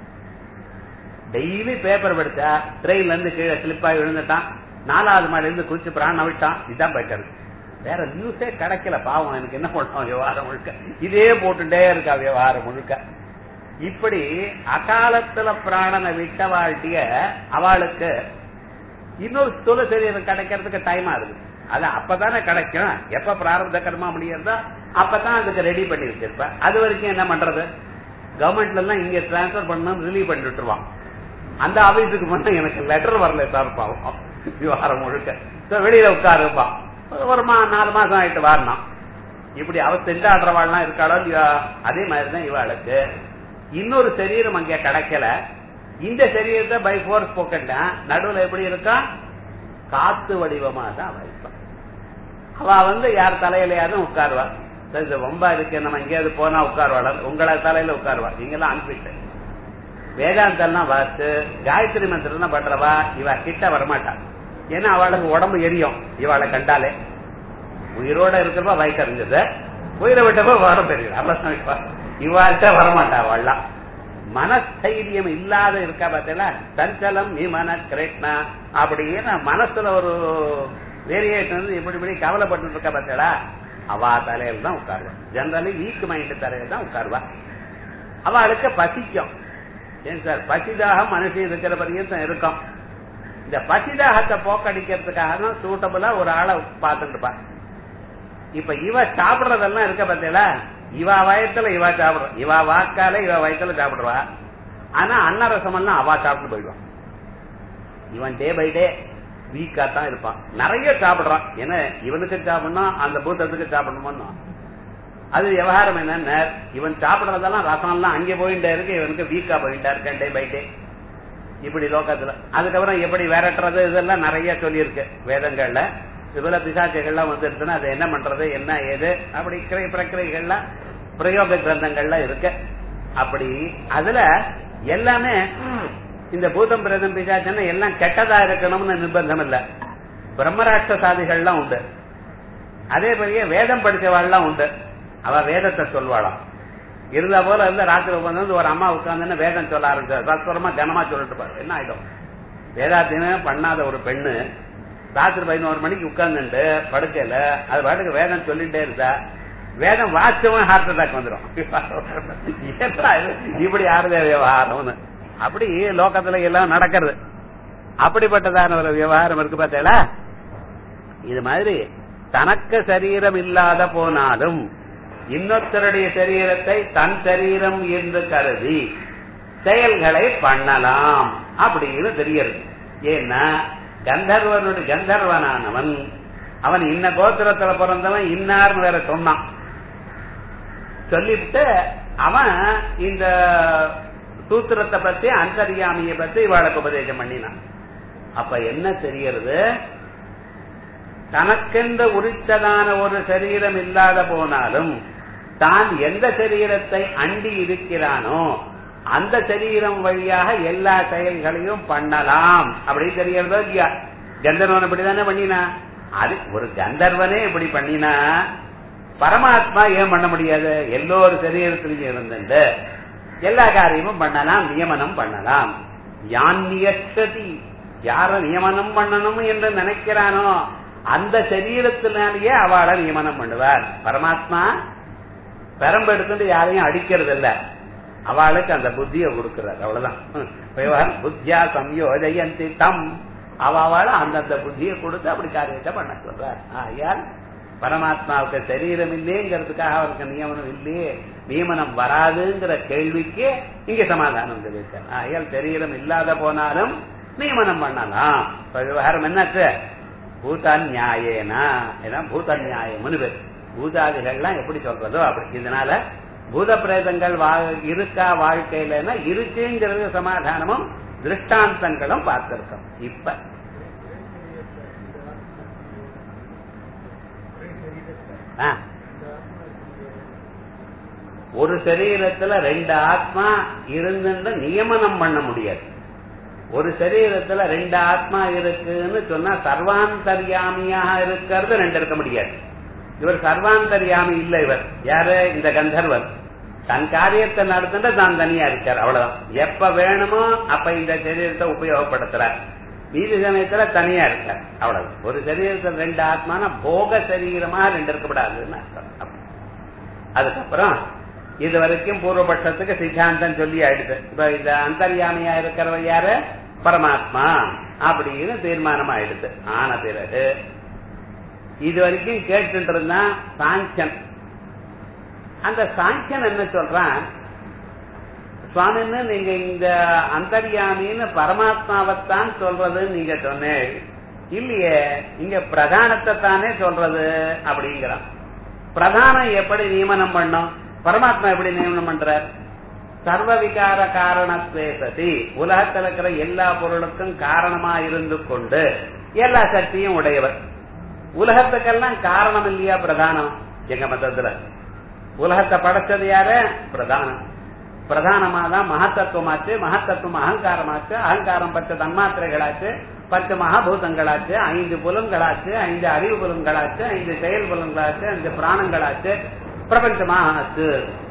டெய்லி பேப்பர் படிச்சா ட்ரெயின்ல இருந்து கீழே ஸ்லிப் ஆகி விழுந்துட்டான் நாலாவது மாடில இருந்து குளிச்சு பிராண விட்டான் இதுதான் பேட்டர் வேற நியூஸே கிடைக்கல பாவம் எனக்கு என்ன பண்ணுவோம் விவகாரம் முழுக்க இதே போட்டுட்டே இருக்கா விவகாரம் முழுக்க இப்படி அகாலத்துல பிராணனை விட்ட வாழ்க்கைய அவளுக்கு இன்னொரு ஸ்தூல சரீரம் கிடைக்கிறதுக்கு டைம் ஆகுது அது அப்பதானே கிடைக்கும் எப்ப பிராரப்த கர்மா முடியறதோ அப்பதான் அதுக்கு ரெடி பண்ணி வச்சிருப்ப அது வரைக்கும் என்ன பண்றது கவர்மெண்ட்ல எல்லாம் இங்க டிரான்ஸ்பர் பண்ணணும் ரிலீவ் பண்ணி விட்டுருவான் அந்த ஆபீஸுக்கு போனா எனக்கு லெட்டர் வரல சார் பாவம் விவகாரம் முழுக்க So, வெளியில உட்காருப்பா ஒரு மா நாலு மாசம் ஆயிட்டு வரணும் இப்படி அவ திண்டாடுறவாள்லாம் இருக்காளோ இல்லையோ அதே மாதிரிதான் இவாளுக்கு இன்னொரு சரீரம் அங்க கிடைக்கல இந்த சரீரத்தை பை ஃபோர்ஸ் போக்கட்டான் நடுவுல எப்படி இருக்கா காத்து வடிவமா தான் அவ இருப்பா அவ வந்து யார் தலையிலையாவது உட்காருவா சரி இது ரொம்ப இருக்கு நம்ம எங்கேயாவது போனா உட்காருவாள் உங்கள தலையில உட்காருவா நீங்கெல்லாம் அனுப்பிட்டு வேதாந்தெல்லாம் பார்த்து காயத்ரி மந்திரம் பண்றவா இவ கிட்ட வரமாட்டா ஏன்னா அவளுக்கு உடம்பு எரியும் இவளை கண்டாலே உயிரோட இருக்கிறப்ப வயசறிஞ்சது உயிரை விட்டப்ப வரம் தெரியுது அவ்வளவுதான் இவாள்கிட்ட வரமாட்டா அவள்லாம் மனஸ்தைரியம் இல்லாத இருக்கா பார்த்தீங்களா சஞ்சலம் நீ மன கிருஷ்ணா அப்படின்னு மனசுல ஒரு வேரியேஷன் வந்து இப்படி இப்படி கவலைப்பட்டு இருக்கா பார்த்தீங்களா அவா தலையில தான் உட்காருவா ஜெனரலி வீக் மைண்ட் தலையில தான் உட்காருவா அவளுக்கு பசிக்கும் ஏன் சார் பசிதாக மனுஷன் இருக்கிற பரியந்தம் இருக்கும் இந்த பசிதாகத்தை போக்கடிக்கிறதுக்காக தான் சூட்டபுளா ஒரு ஆளை பார்த்துட்டு இருப்பா இப்ப இவ சாப்பிடுறதெல்லாம் இருக்க பார்த்தீங்களா இவ வயத்துல இவ சாப்பிடுற இவ வாக்கால இவ வயத்துல சாப்பிடுவா ஆனா அன்னரசம் எல்லாம் அவ சாப்பிட்டு போயிடுவான் இவன் டே பை டே வீக்கா தான் இருப்பான் நிறைய சாப்பிடுறான் ஏன்னா இவனுக்கு சாப்பிடணும் அந்த பூத்தத்துக்கு சாப்பிடணுமோ அது விவகாரம் என்னன்னா இவன் சாப்பிடுறதெல்லாம் ரசம் எல்லாம் அங்கே போயிட்டே இருக்கு இவனுக்கு வீக்கா போயிட்டா இருக்கேன் டே பை டே இப்படி லோகத்துல அதுக்கப்புறம் எப்படி விரட்டுறது இதெல்லாம் நிறைய சொல்லியிருக்கு வேதங்கள்ல இதுல பிசாச்சைகள்லாம் வந்துருச்சுன்னா அதை என்ன பண்றது என்ன ஏது அப்படி கிரை பிரக்கிரைகள்லாம் பிரயோக கிரந்தங்கள்ல இருக்கு அப்படி அதுல எல்லாமே இந்த பூதம் பிரதம் பிசாச்சன்னா எல்லாம் கெட்டதா இருக்கணும்னு நிர்பந்தம் இல்ல பிரம்மராட்சசாதிகள்லாம் உண்டு அதே மாதிரியே வேதம் படிச்சவாள்லாம் உண்டு அவ வேதத்தை சொல்வாளாம் இருந்த போல இருந்து ராத்திரி உட்காந்து ஒரு அம்மா உட்கார்ந்து வேதம் சொல்ல ஆரம்பிச்சார் சஸ்வரமா கனமா சொல்லிட்டு பாரு என்ன ஆயிடும் வேதாத்தியமே பண்ணாத ஒரு பெண்ணு ராத்திரி பதினோரு மணிக்கு உட்கார்ந்துட்டு படுக்கையில அது பாட்டுக்கு வேதம் சொல்லிட்டே இருந்தா வேதம் வாச்சவன் ஹார்ட் அட்டாக் வந்துடும் என்னடா இது? இப்படி ஆறுதே விவகாரம்னு அப்படி லோகத்துல எல்லாம் நடக்கிறது அப்படிப்பட்டதான ஒரு விவகாரம் இருக்கு பார்த்தீங்களா இது மாதிரி தனக்கு சரீரம் இல்லாத போனாலும் இன்னொருத்தருடைய சரீரத்தை தன் சரீரம் என்று கருதி செயல்களை பண்ணலாம் அப்படின்னு தெரியுது ஏன்னா கந்தர்வனுடைய கந்தர்வனானவன் அவன் இன்ன கோத்திரத்துல பிறந்தவன் இன்னார்னு வேற சொன்னான் சொல்லிவிட்டு அவன் இந்த சூத்திரத்தை பத்தி அந்தரியாமிய பத்தி இவாளுக்கு உபதேசம் பண்ணினான் அப்ப என்ன தெரியறது தனக்கென்று உரித்ததான ஒரு சரீரம் இல்லாத போனாலும் தான் எந்த சரீரத்தை அண்டி இருக்கிறானோ அந்த சரீரம் வழியாக எல்லா செயல்களையும் பண்ணலாம் அப்படி தெரியறதோ இல்லையா கந்தர்வன் இப்படிதானே பண்ணினா அது ஒரு கந்தர்வனே இப்படி பண்ணினா பரமாத்மா ஏன் பண்ண முடியாது எல்லோரு சரீரத்திலையும் இருந்துட்டு எல்லா காரியமும் பண்ணலாம் நியமனம் பண்ணலாம் யான் நியச்சதி யார நியமனம் பண்ணணும் என்று நினைக்கிறானோ அந்த சரீரத்தினாலேயே அவளை நியமனம் பண்ணுவார் பரமாத்மா பெரம்பு எடுத்துட்டு யாரையும் அடிக்கிறது இல்ல அவளுக்கு அந்த புத்தியை கொடுக்கிறார் அவ்வளவுதான் புத்தியா சம்யோஜயந்தி தம் அவ அவளை அந்தந்த புத்தியை கொடுத்து அப்படி காரியத்தை பண்ண சொல்றார் ஆயால் பரமாத்மாவுக்கு சரீரம் இல்லைங்கிறதுக்காக அவருக்கு நியமனம் இல்லையே நியமனம் வராதுங்கிற கேள்விக்கு இங்க சமாதானம் தெரிவித்தார் ஆயால் சரீரம் இல்லாத போனாலும் நியமனம் பண்ணலாம் இப்ப விவகாரம் என்னாச்சு பூதாநியாயேனா இதான் பூதாநியாயம்னு பேர் பூதாதிகள்லாம் எப்படி சொல்றதோ அப்படி இதனால பூத பிரேதங்கள் இருக்கா வாழ்க்கையிலன்னா இருக்குங்கிறது சமாதானமும் திருஷ்டாந்தங்களும் பார்த்திருக்கோம் இப்ப ஆ. ஒரு சரீரத்துல ரெண்டு ஆத்மா இருந்துன்னு நியமனம் பண்ண முடியாது ஒரு சரீரத்துல ரெண்டு ஆத்மா இருக்குன்னு சொன்னா சர்வாந்தர்யாமியாக இருக்கிறது ரெண்டு இருக்க முடியாது இவர் சர்வாந்தர்யாமி இல்ல இவர் யாரு இந்த கந்தர்வர் தன் காரியத்தை நடத்துட்டு தான் தனியா இருக்கார் அவ்வளவுதான் எப்ப வேணுமோ அப்ப இந்த சரீரத்தை உபயோகப்படுத்துறார் மீதி சமயத்துல தனியா இருக்கார் அவ்வளவு ஒரு சரீரத்துல ரெண்டு ஆத்மான போக சரீரமா ரெண்டு இருக்கக்கூடாதுன்னு அர்த்தம் அப்படி. அதுக்கப்புறம் இது வரைக்கும் பூர்வபட்சத்துக்கு சித்தாந்தம் சொல்லி ஆயிடுது இப்ப இந்த அந்தர்யாமியா இருக்கிறவர் யாரு பரமாத்மா அப்படின்னு தீர்மானம் ஆயிடுது ஆன பிறகு இது வரைக்கும் கேட்டுட்டு இருந்தான் சாங்கியன் அந்த சாங்கியன் என்ன சொல்றான் சுவாமின்னு நீங்க இந்த அந்தர்யாமின்னு பரமாத்மாவைத்தான் சொல்றது நீங்க சொன்னேன் இல்லையே இங்க பிரதானத்தை தானே சொல்றது அப்படிங்கிறான் பிரதானம் எப்படி நியமனம் பண்ணும் பரமாத்மா எப்படி நியமனம் பண்றார் சர்வ விகார காரணத்வே சதி உலகத்தில் இருக்கிற எல்லா பொருளுக்கும் காரணமா இருந்து கொண்டு எல்லா சக்தியும் உடையவர் உலகத்துக்கெல்லாம் காரணம் இல்லையா பிரதானம் எங்க மதத்துல உலகத்தை படைச்சது யாரு பிரதானம் பிரதானமா தான் மகத்தத்துவமாச்சு மகத்தத்துவம் அகங்காரமாச்சு அகங்காரம் பச்ச தன்மாத்திரைகளாச்சு பச்ச மகாபூதங்களாச்சு ஐந்து புலன்களாச்சு ஐந்து அறிவு புலன்களாச்சு ஐந்து செயல் புலன்களாச்சு ஐந்து பிராணங்களாச்சு பிரபஞ்சமாக ஆச்சு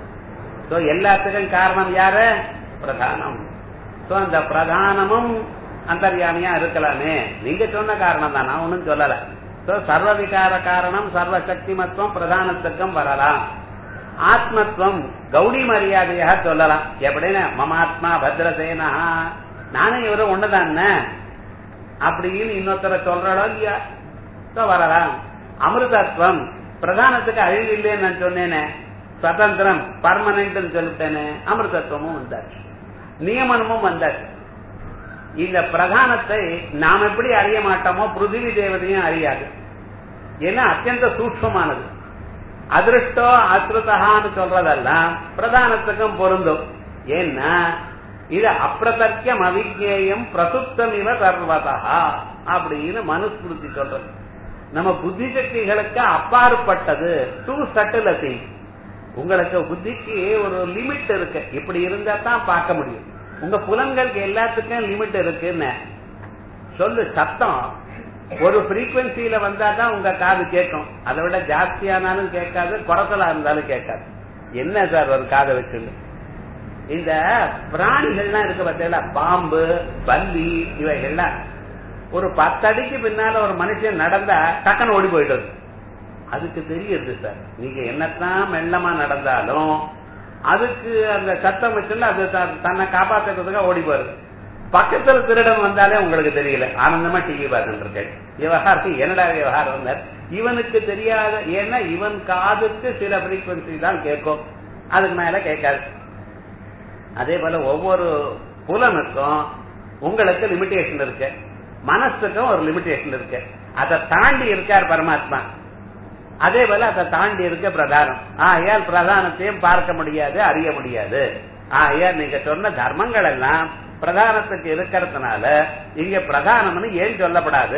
சோ எல்லாத்துக்கும் காரணம் யாரு பிரதானம் சோ அந்த பிரதானமும் அந்தர்யாமியா இருக்கலாமே நீங்க சொன்ன காரணம் தான் நான் ஒன்னும் சொல்லல சோ சர்வ விகார காரணம் சர்வ சக்திமத்துவம் பிரதானத்துக்கும் வரலாம் ஆத்மத்துவம் கௌடி மரியாதையாக சொல்லலாம் எப்படின்னு மமாத்மா பத்ரசேனா நானும் இவரும் ஒண்ணுதான் அப்படின்னு இன்னொருத்தர சொல்றாளோ இல்லையா So வரலாம் அமிர்தத்துவம் பிரதானத்துக்கு அழிவு இல்லைன்னு நான் சொன்னேனே சுதந்திரம் பர்மனன்ட் சொல்லிட்டேனே அமிர்தத்துவமும் வந்தாச்சு நியமனமும் வந்தாச்சு இந்த பிரதானத்தை நாம் எப்படி அறிய மாட்டோமோ பிருத்திவி தேவதையும் அறியாது ஏன்னா அத்தியந்த சூக்மமானது அதிருஷ்டோ அஸ்ருதகான்னு சொல்றதெல்லாம் பிரதானத்துக்கும் பொருந்தும் ஏன்னா இது அப்பிரதர்க்கியம் அவிஜேயம் பிரசுப்தம் இவ சர்வதா அப்படின்னு மனுஸ்மிருதி சொல்றது நம்ம புத்தி சக்திகளுக்கு அப்பாற்பட்டது டூ சட்டில் திங் உங்களுக்கு புத்திக்கு ஒரு லிமிட் இருக்கு இப்படி இருந்தா தான் பார்க்க முடியும் உங்க புலன்களுக்கு எல்லாத்துக்கும் லிமிட் இருக்குன்னு சொல்லு சத்தம் ஒரு ஃப்ரீக்வன்சியில வந்தா தான் உங்க காது கேட்கும் அதை விட ஜாஸ்தியானாலும் கேட்காது குறைச்சலா இருந்தாலும் கேட்காது என்ன சார் ஒரு காதை வச்சுங்க இந்த பிராணிகள்லாம் இருக்கு பார்த்தீங்களா பாம்பு பல்லி இவைகள்லாம் ஒரு பத்தடிக்கு பின்னால ஒரு மனுஷன் நடந்தா டக்குன்னு ஓடி போயிடுது அதுக்கு தெரியுது சார் நீங்க என்னத்தான் மெல்லமா நடந்தாலும் அதுக்கு அந்த சத்தம் வச்சுல அது த- தன்னை காப்பாத்துறதுக்காக ஓடி போயிருது பக்கத்துல திருடன் வந்தாலே உங்களுக்கு தெரியல ஆனந்தமா டிவி பார்த்துட்டு இருக்கேன் விவகாரம் என்னடா விவகாரம் வந்தார் இவனுக்கு தெரியாத ஏன்னா இவன் காதுக்கு சில frequency தான் கேட்கும் அதுக்கு மேல கேட்காது அதே போல ஒவ்வொரு புலனுக்கும் உங்களுக்கு லிமிடேஷன் இருக்கு மனசுக்கும் ஒரு லிமிடேஷன் இருக்கு அதை தாண்டி இருக்கார் பரமாத்மா அதே போல அதை தாண்டி இருக்க பிரதானம் ஆகையால் பிரதானத்தையும் பார்க்க முடியாது அறிய முடியாது ஆகையால் நீங்க சொன்ன தர்மங்கள் எல்லாம் பிரதானத்துக்கு இருக்கிறதுனால இங்க பிரதானம்னு ஏன் சொல்லப்படாது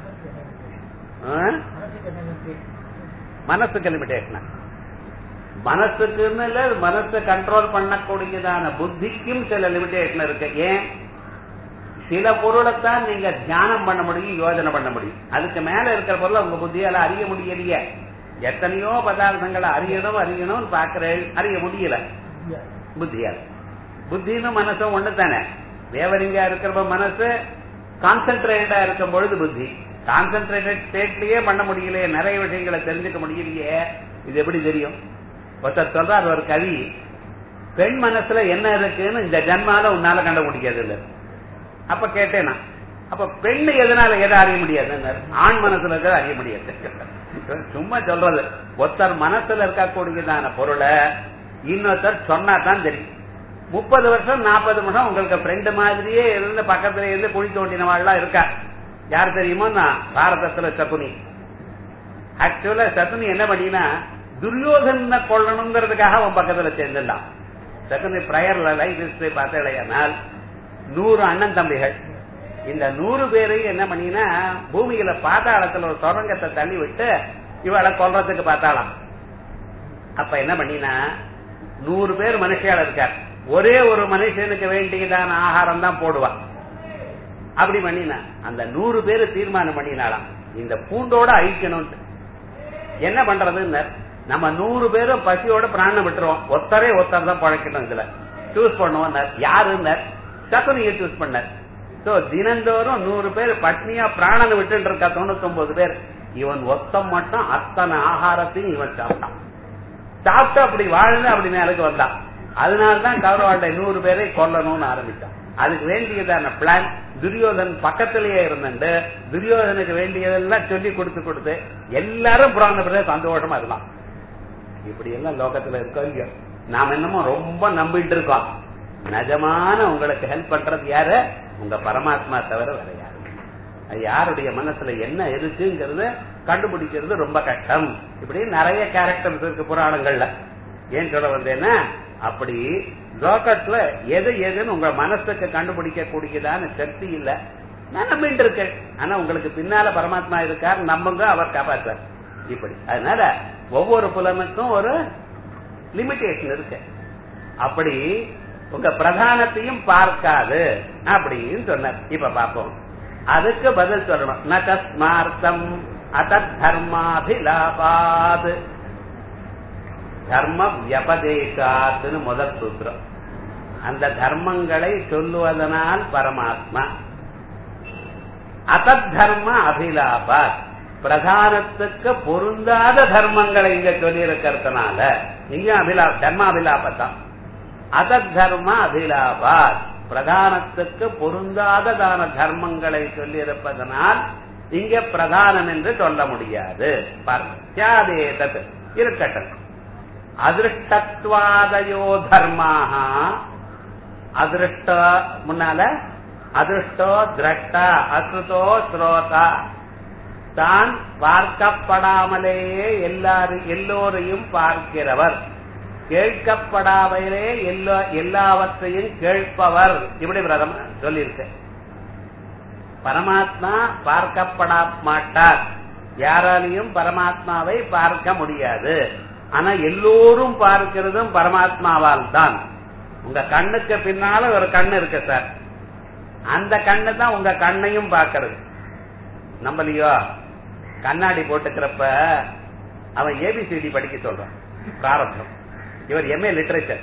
ஆ? மனசுக்கு என்ன நன்றி மனசுக்கு லிமிடேஷன் மனசுக்குன்னு இல்ல மனசை கண்ட்ரோல் பண்ணக்கூடியதான புத்திக்கும் சில லிமிடேஷன் இருக்கு ஏன் சில பொருளைத்தான் நீங்க தியானம் பண்ண முடியும் யோஜனை பண்ண முடியும் அதுக்கு மேல இருக்கிற பொருளை உங்க புத்தியால அறிய முடியலையே எத்தனையோ பதார்த்தங்களை அறியணும் அறியணும்னு பாக்குறேன் அறிய முடியல இந்தியா புத்தியால் புத்தின்னு மனசும் ஒண்ணு தானே வேவரிங்கா இருக்கிற மனசு கான்சென்ட்ரேட்டா இருக்கும் பொழுது புத்தி கான்சென்ட்ரேட்டட் ஸ்டேட்லயே பண்ண முடியலையே நிறைய விஷயங்களை தெரிஞ்சுக்க முடியலையே இது எப்படி தெரியும் ஒருத்தர் சொல்றார் ஒரு கவி பெண் மனசுல என்ன இருக்குன்னு இந்த ஜன்மால உன்னால கண்டுபிடிக்கிறது இல்ல அப்ப கேட்டேன் நான் அப்ப பெண் எதனால எதை அறிய முடியாது ஆண் மனசுல இருக்கிறத அறிய முடியாது சும்மா சொல்றது ஒருத்தர் மனசுல இருக்கக்கூடியதான பொருளை இன்னொருத்தர் சொன்னா தான் தெரியும் முப்பது வருஷம் நாற்பது வருஷம் உங்களுக்கு ஃப்ரெண்டு மாதிரியே இருந்து பக்கத்துல இருந்து குழி தோண்டினவாள்லாம் இருக்கா யார் தெரியுமோ நான் பாரதத்துல சகுனி ஆக்சுவலா சகுனி என்ன பண்ணினா துரியோதன கொள்ளணுங்கிறதுக்காக அவன் பக்கத்துல சேர்ந்துட்டான் சகுனி பிரயர்ல லைஃப் ஹிஸ்டரி பார்த்தேனால் நூறு அண்ணன் தம்பிகள் இந்த நூறு பேரையும் என்ன பண்ணினா பூமியில பாதாளத்துல ஒரு சுரங்கத்தை தள்ளி விட்டு இவளை கொல்றதுக்கு பார்த்தாளாம் அப்ப என்ன பண்ணினா நூறு பேர் மனுஷியால இருக்கார் ஒரே ஒரு மனுஷனுக்கு வேண்டியதான ஆகாரம் தான் போடுவான் அப்படி பண்ணினா அந்த நூறு பேரு தீர்மானம் பண்ணினாலாம் இந்த பூண்டோட அழிக்கணும் என்ன பண்றதுன்னு நம்ம நூறு பேரும் பசியோட பிராணம் விட்டுருவோம் ஒத்தரே ஒத்தர் தான் பழக்கணும் இதுல சூஸ் பண்ணுவோம் யாருன்னு சகுனியை சூஸ் பண்ணார் சோ தினந்தோறும் நூறு பேர் பட்னியா பிராணனை விட்டு இருக்கா தொண்ணூத்தி பேர் இவன் ஒத்தம் மட்டும் அத்தனை ஆகாரத்தையும் இவன் சாப்பிட்டான் சாப்பிட்டு அப்படி வாழ்ந்து அப்படி மேலுக்கு வந்தான் அதனாலதான் கௌரவாண்டை நூறு பேரை கொல்லணும்னு ஆரம்பிச்சான் அதுக்கு வேண்டியதான பிளான் துரியோதன் பக்கத்திலேயே இருந்துட்டு துரியோதனுக்கு வேண்டியதெல்லாம் சொல்லி கொடுத்து கொடுத்து எல்லாரும் புராண பிறகு சந்தோஷமா இருக்கலாம் இப்படி எல்லாம் லோகத்துல இருக்கோ இல்லையோ நாம என்னமோ ரொம்ப நம்பிட்டு இருக்கோம் நிஜமான உங்களுக்கு ஹெல்ப் பண்றது யாரு உங்க பரமாத்மா தவிர வேற யாரு அது யாருடைய மனசுல என்ன இருக்குங்கிறது கண்டுபிடிக்கிறது ரொம்ப கஷ்டம் இப்படி நிறைய கேரக்டர்ஸ் இருக்கு புராணங்கள்ல ஏன் சொல்ல வந்தேன்னா அப்படி லோகத்துல எது எதுன்னு உங்க மனசுக்கு கண்டுபிடிக்க கூடியதான சக்தி இல்ல நான் நம்பிட்டு இருக்கேன் ஆனா உங்களுக்கு பின்னால பரமாத்மா இருக்கார் நம்புங்க அவர் காப்பாற்றார் இப்படி அதனால ஒவ்வொரு புலனுக்கும் ஒரு லிமிடேஷன் இருக்கு அப்படி உங்க பிரதானத்தையும் பார்க்காது அப்படின்னு சொன்னார் இப்ப பாப்போம் அதுக்கு பதில் சொல்லணும் ந தஸ்மார்த்தம் அத தர்மாபிலாபாத் தர்ம வியபதேசாத்துன்னு முதல் சூத்திரம் அந்த தர்மங்களை சொல்லுவதனால் பரமாத்மா அசத் தர்ம அபிலாபாத் பிரதானத்துக்கு பொருந்தாத தர்மங்களை இங்க சொல்லி இருக்கிறதுனால இங்க அபிலா தர்ம அபிலாபத்தான் அசத் தர்ம அபிலாபாத் பிரதானத்துக்கு பொருந்தாததான தர்மங்களை சொல்லி இருப்பதனால் இங்க பிரதானம் என்று சொல்ல முடியாது தியாதேதத் இருக்கட்டும் அதிருஷ்டத்வாதயோ தர்மாக அதிருஷ்ட முன்னால அதிருஷ்டோ திரஷ்டா அசுதோ ஸ்ரோதா தான் பார்க்கப்படாமலேயே எல்லாரும் எல்லோரையும் பார்க்கிறவர் கேட்கப்படாமலே எல்லா எல்லாவற்றையும் கேட்பவர் இப்படி பிரதம சொல்லியிருக்க பரமாத்மா பார்க்கப்பட மாட்டார் யாராலையும் பரமாத்மாவை பார்க்க முடியாது ஆனா எல்லோரும் பார்க்கிறதும் பரமாத்மாவால் தான் உங்க கண்ணுக்கு பின்னால ஒரு கண்ணு இருக்கு சார் அந்த கண்ணு தான் உங்க கண்ணையும் பார்க்கறது நம்பலையோ கண்ணாடி போட்டுக்கிறப்ப அவன் ஏபிசிடி படிக்க சொல்றான் பிராரத்தம் இவர் எம்ஏ லிட்டரேச்சர்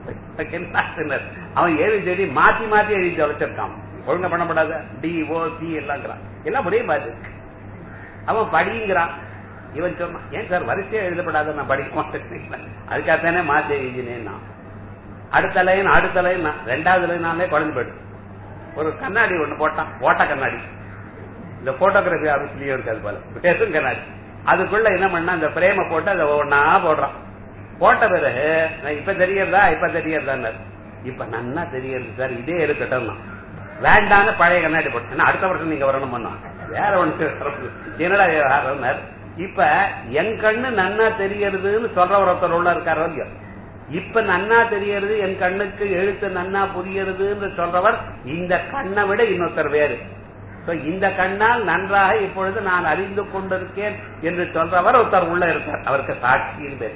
அவன் ஏபிசிடி மாத்தி மாத்தி எழுதி தொலைச்சிருக்கான் ஒழுங்க பண்ணப்படாத டி ஓ சி எல்லாங்கிறான் எல்லாம் ஒரே மாதிரி அவன் படிங்கிறான் இவன் சொன்னான் ஏன் சார் வரிசையா எழுதப்படாத நான் படிக்க மாட்டேன் அதுக்காகத்தானே மாத்தி எழுதினேன்னா அடுத்த லைன் அடுத்த லைன் ரெண்டாவது லைனாலே குழஞ்சு போயிடும் ஒரு கண்ணாடி ஒண்ணு போட்டான் ஓட்ட கண்ணாடி இந்த போட்டோகிராபி ஆபீஸ்லயும் இருக்காது போல பேசும் கண்ணாடி அதுக்குள்ள என்ன பண்ணா அந்த பிரேம போட்டு அதை ஒன்னா போடுறான் போட்ட பிறகு நான் இப்ப தெரியறதா இப்ப தெரியறதா இப்ப நன்னா தெரியறது சார் இதே இருக்கட்டும் வேண்டான பழைய கண்ணாடி போட்டேன் அடுத்த வருஷம் நீங்க வரணும் பண்ணா வேற ஒண்ணு என்னடா விவகாரம் இப்ப என் கண்ணு நன்னா தெரியறதுன்னு சொல்ற ஒருத்தர் உள்ள இருக்காரோ இல்லையோ இப்ப நன்னா தெரியறது என் கண்ணுக்கு எழுத்து நன்னா புரியறதுன்னு சொல்றவர் இந்த கண்ணை விட இன்னொருத்தர் வேறு இந்த கண்ணால் நன்றாக இப்பொழுது நான் அறிந்து கொண்டிருக்கேன் என்று சொல்றவர் ஒருத்தர் உள்ள இருக்கார் அவருக்கு சாட்சியின் பேர்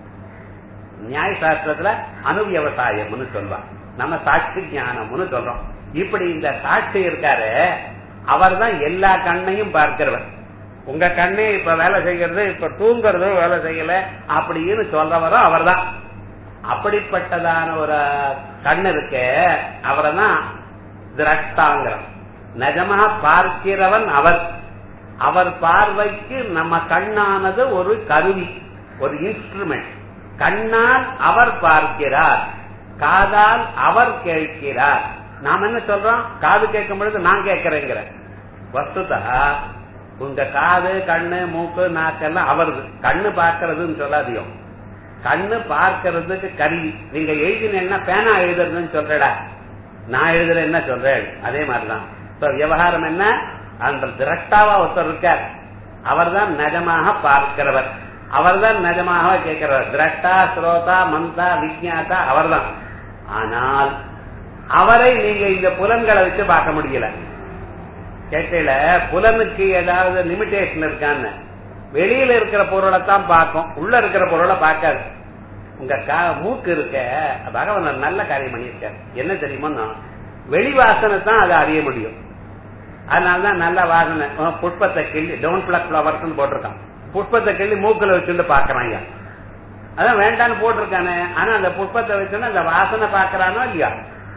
நியாய சாஸ்திரத்துல அனுவியவசாயம்னு சொல்றான் நம்ம சாட்சி ஞானம்னு சொல்றோம் இப்படி இந்த சாட்சி இருக்காரு அவர் தான் எல்லா கண்ணையும் பார்க்கிறவர் உங்க கண்ணே இப்ப வேலை செய்யறது இப்ப தூங்குறதும் வேலை செய்யல அப்படின்னு சொல்றவரும் அவர் தான் அப்படிப்பட்டதான ஒரு கண் இருக்கு அவரை தான் திரஷ்டாங்கிறோம் நிஜமா பார்க்கிறவன் அவர் அவர் பார்வைக்கு நம்ம கண்ணானது ஒரு கருவி ஒரு இன்ஸ்ட்ருமெண்ட் கண்ணால் அவர் பார்க்கிறார் காதால் அவர் கேட்கிறார் நாம் என்ன சொல்றோம் காது கேட்கும் பொழுது நான் கேட்கிறேங்கிற வஸ்துதா உங்க காது கண்ணு மூக்கு நாக்கெல்லாம் அவரது கண்ணு பார்க்கறதுன்னு சொல்லாதியும் கண்ணு பார்க்கறதுக்கு கருவி நீங்க எழுதினா பேனா எழுதுறதுன்னு சொல்றடா நான் எழுதுற என்ன சொல்றேன் அதே மாதிரிதான் விவகாரம் என்ன அந்த திரஷ்டாவா ஒருத்தர் இருக்கார் அவர் தான் நிஜமாக பார்க்கிறவர் அவர் தான் நிஜமாக கேட்கிறவர் திரஷ்டா ஸ்ரோதா மந்தா விஜாதா அவர் தான் ஆனால் அவரை நீங்க இந்த புலன்களை வச்சு பார்க்க முடியல கேட்கல புலனுக்கு ஏதாவது லிமிடேஷன் இருக்கான்னு வெளியில இருக்கிற பொருளை தான் பார்க்கும் உள்ள இருக்கிற பொருளை பார்க்காது உங்க மூக்கு இருக்க பகவான் நல்ல காரியம் பண்ணியிருக்காரு என்ன தெரியுமோ வெளி வாசனை தான் அதை அறிய முடியும் அதனாலதான் நல்ல வாசனை புஷ்பத்தை கிள்ளி டவுன் பிளக் பிளவர்ஸ் போட்டிருக்கான் புஷ்பத்தை கிள்ளி மூக்குல வச்சுட்டு பாக்குறாங்க அதான் வேண்டான்னு போட்டிருக்கானே ஆனா அந்த புஷ்பத்தை வச்சுன்னு அந்த வாசனை பாக்குறானோ இல்லையா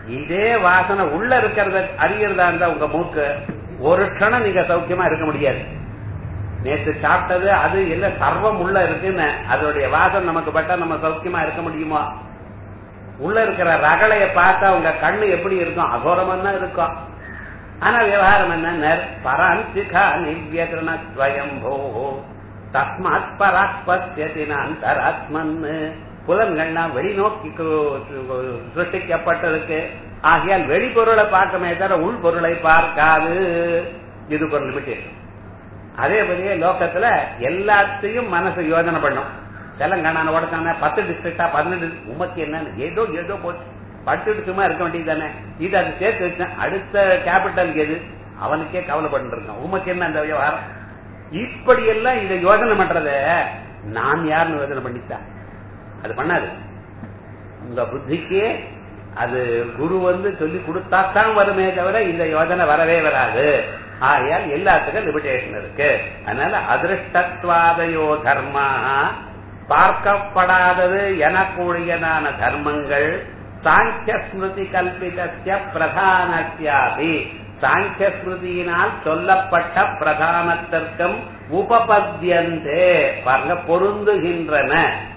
இதே வாசனை உள்ள இருக்கிறத அறியறதா இருந்தா உங்க மூக்கு ஒரு க்ஷணம் நீங்க சௌக்கியமா இருக்க முடியாது நேற்று சாப்பிட்டது அது எல்லாம் சர்வம் உள்ள இருக்குன்னு அதோடைய வாசம் நமக்கு பட்டா நம்ம சௌக்கியமா இருக்க முடியுமா உள்ள இருக்கிற ரகளைய பார்த்தா உங்க கண்ணு எப்படி இருக்கும் அகோரமா தான் இருக்கும் ஆனா விவகாரம் என்ன பராந்திகா நிவ்யகிரண ஸ்வயம்போ தஸ்மாத் பராக்பத்தியத்தின அந்தராத்மன் புலன்கள்னா வெளிநோக்கி சிருஷ்டிக்கப்பட்டிருக்கு ஆகையால் வெளிப்பொருளை பார்க்கமே தவிர உள் பொருளை பார்க்காது இதுக்கு ஒரு லிமிட்டேஷன் அதே போலயே லோக்கத்துல எல்லாத்தையும் மனசு யோஜனை பண்ணும் தெலங்கானா உடச்சான பத்து டிஸ்ட்ரிக்டா பதினெட்டு உமக்கு என்னன்னு ஏதோ ஏதோ போச்சு பட்டுட்டு சும்மா இருக்க வேண்டியது தானே இது அது சேர்த்து வச்சேன் அடுத்த கேபிட்டல் எது அவனுக்கே கவலைப்பட்டு இருக்கான் உமக்கு என்ன அந்த விவகாரம் இப்படி எல்லாம் இதை யோஜனை பண்றத நான் யாருன்னு யோஜனை பண்ணிட்டா அது பண்ணாது உங்க புத்திக்கே அது குரு வந்து சொல்லி கொடுத்தாத்தான் வருமே தவிர இந்த யோஜனை வரவே வராது ஆகையால் எல்லாத்துக்கும் லிமிடேஷன் இருக்கு அதனால அதிருஷ்டத்வாதையோ தர்மா பார்க்கப்படாதது எனக்கூடியதான தர்மங்கள் சாங்கிய ஸ்மிருதி கல்பிதஸ்ய பிரதானத்தியாபி சாங்கிய ஸ்மிருதியினால் சொல்லப்பட்ட பிரதானத்திற்கும் உபபத்தியந்தே பாருங்க பொருந்துகின்றன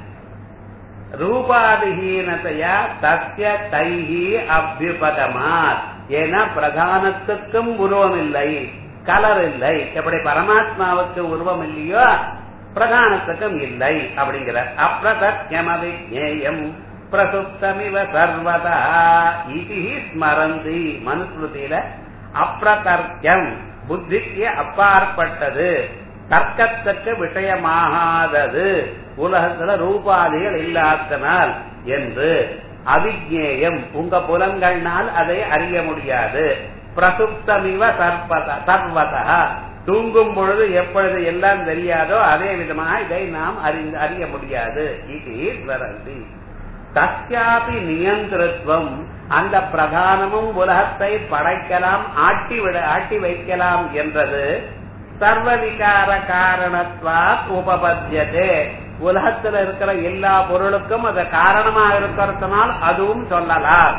ரூபாதிஹீனத்தையா தஸ்ய தைஹி அபியுபகமாத் ஏன்னா பிரதானத்துக்கும் உருவம் இல்லை கலர் இல்லை எப்படி பரமாத்மாவுக்கு உருவம் இல்லையோ பிரதானத்துக்கும் இல்லை அப்படிங்கிற அப்பிரதத்யமவிஜேயம் பிரசுப்தமிவ சர்வதா இது ஸ்மரந்தி மனுஸ்மிருதியில அப்பிரதர்க்கியம் புத்திக்கு அப்பாற்பட்டது தர்க்கத்துக்கு விஷயமாகாதது உலகத்துல ரூபாதிகள் இல்லாதனால் என்று அவிஜேயம் உங்க புலங்கள்னால் அதை அறிய முடியாது பிரசுப்தமிவ சர்வத சர்வதா தூங்கும் பொழுது எப்பொழுது எல்லாம் தெரியாதோ அதே விதமாக இதை நாம் அறிந்து அறிய முடியாது இது வரந்தி தஸ்யாபி நியந்திரத்துவம் அந்த பிரதானமும் உலகத்தை படைக்கலாம் ஆட்டி விட ஆட்டி வைக்கலாம் என்றது சர்வவிகார காரணத்வா உபபத்தியதே உலகத்துல இருக்கிற எல்லா பொருளுக்கும் அது காரணமா இருக்கிறதுனால் அதுவும் சொல்லலாம்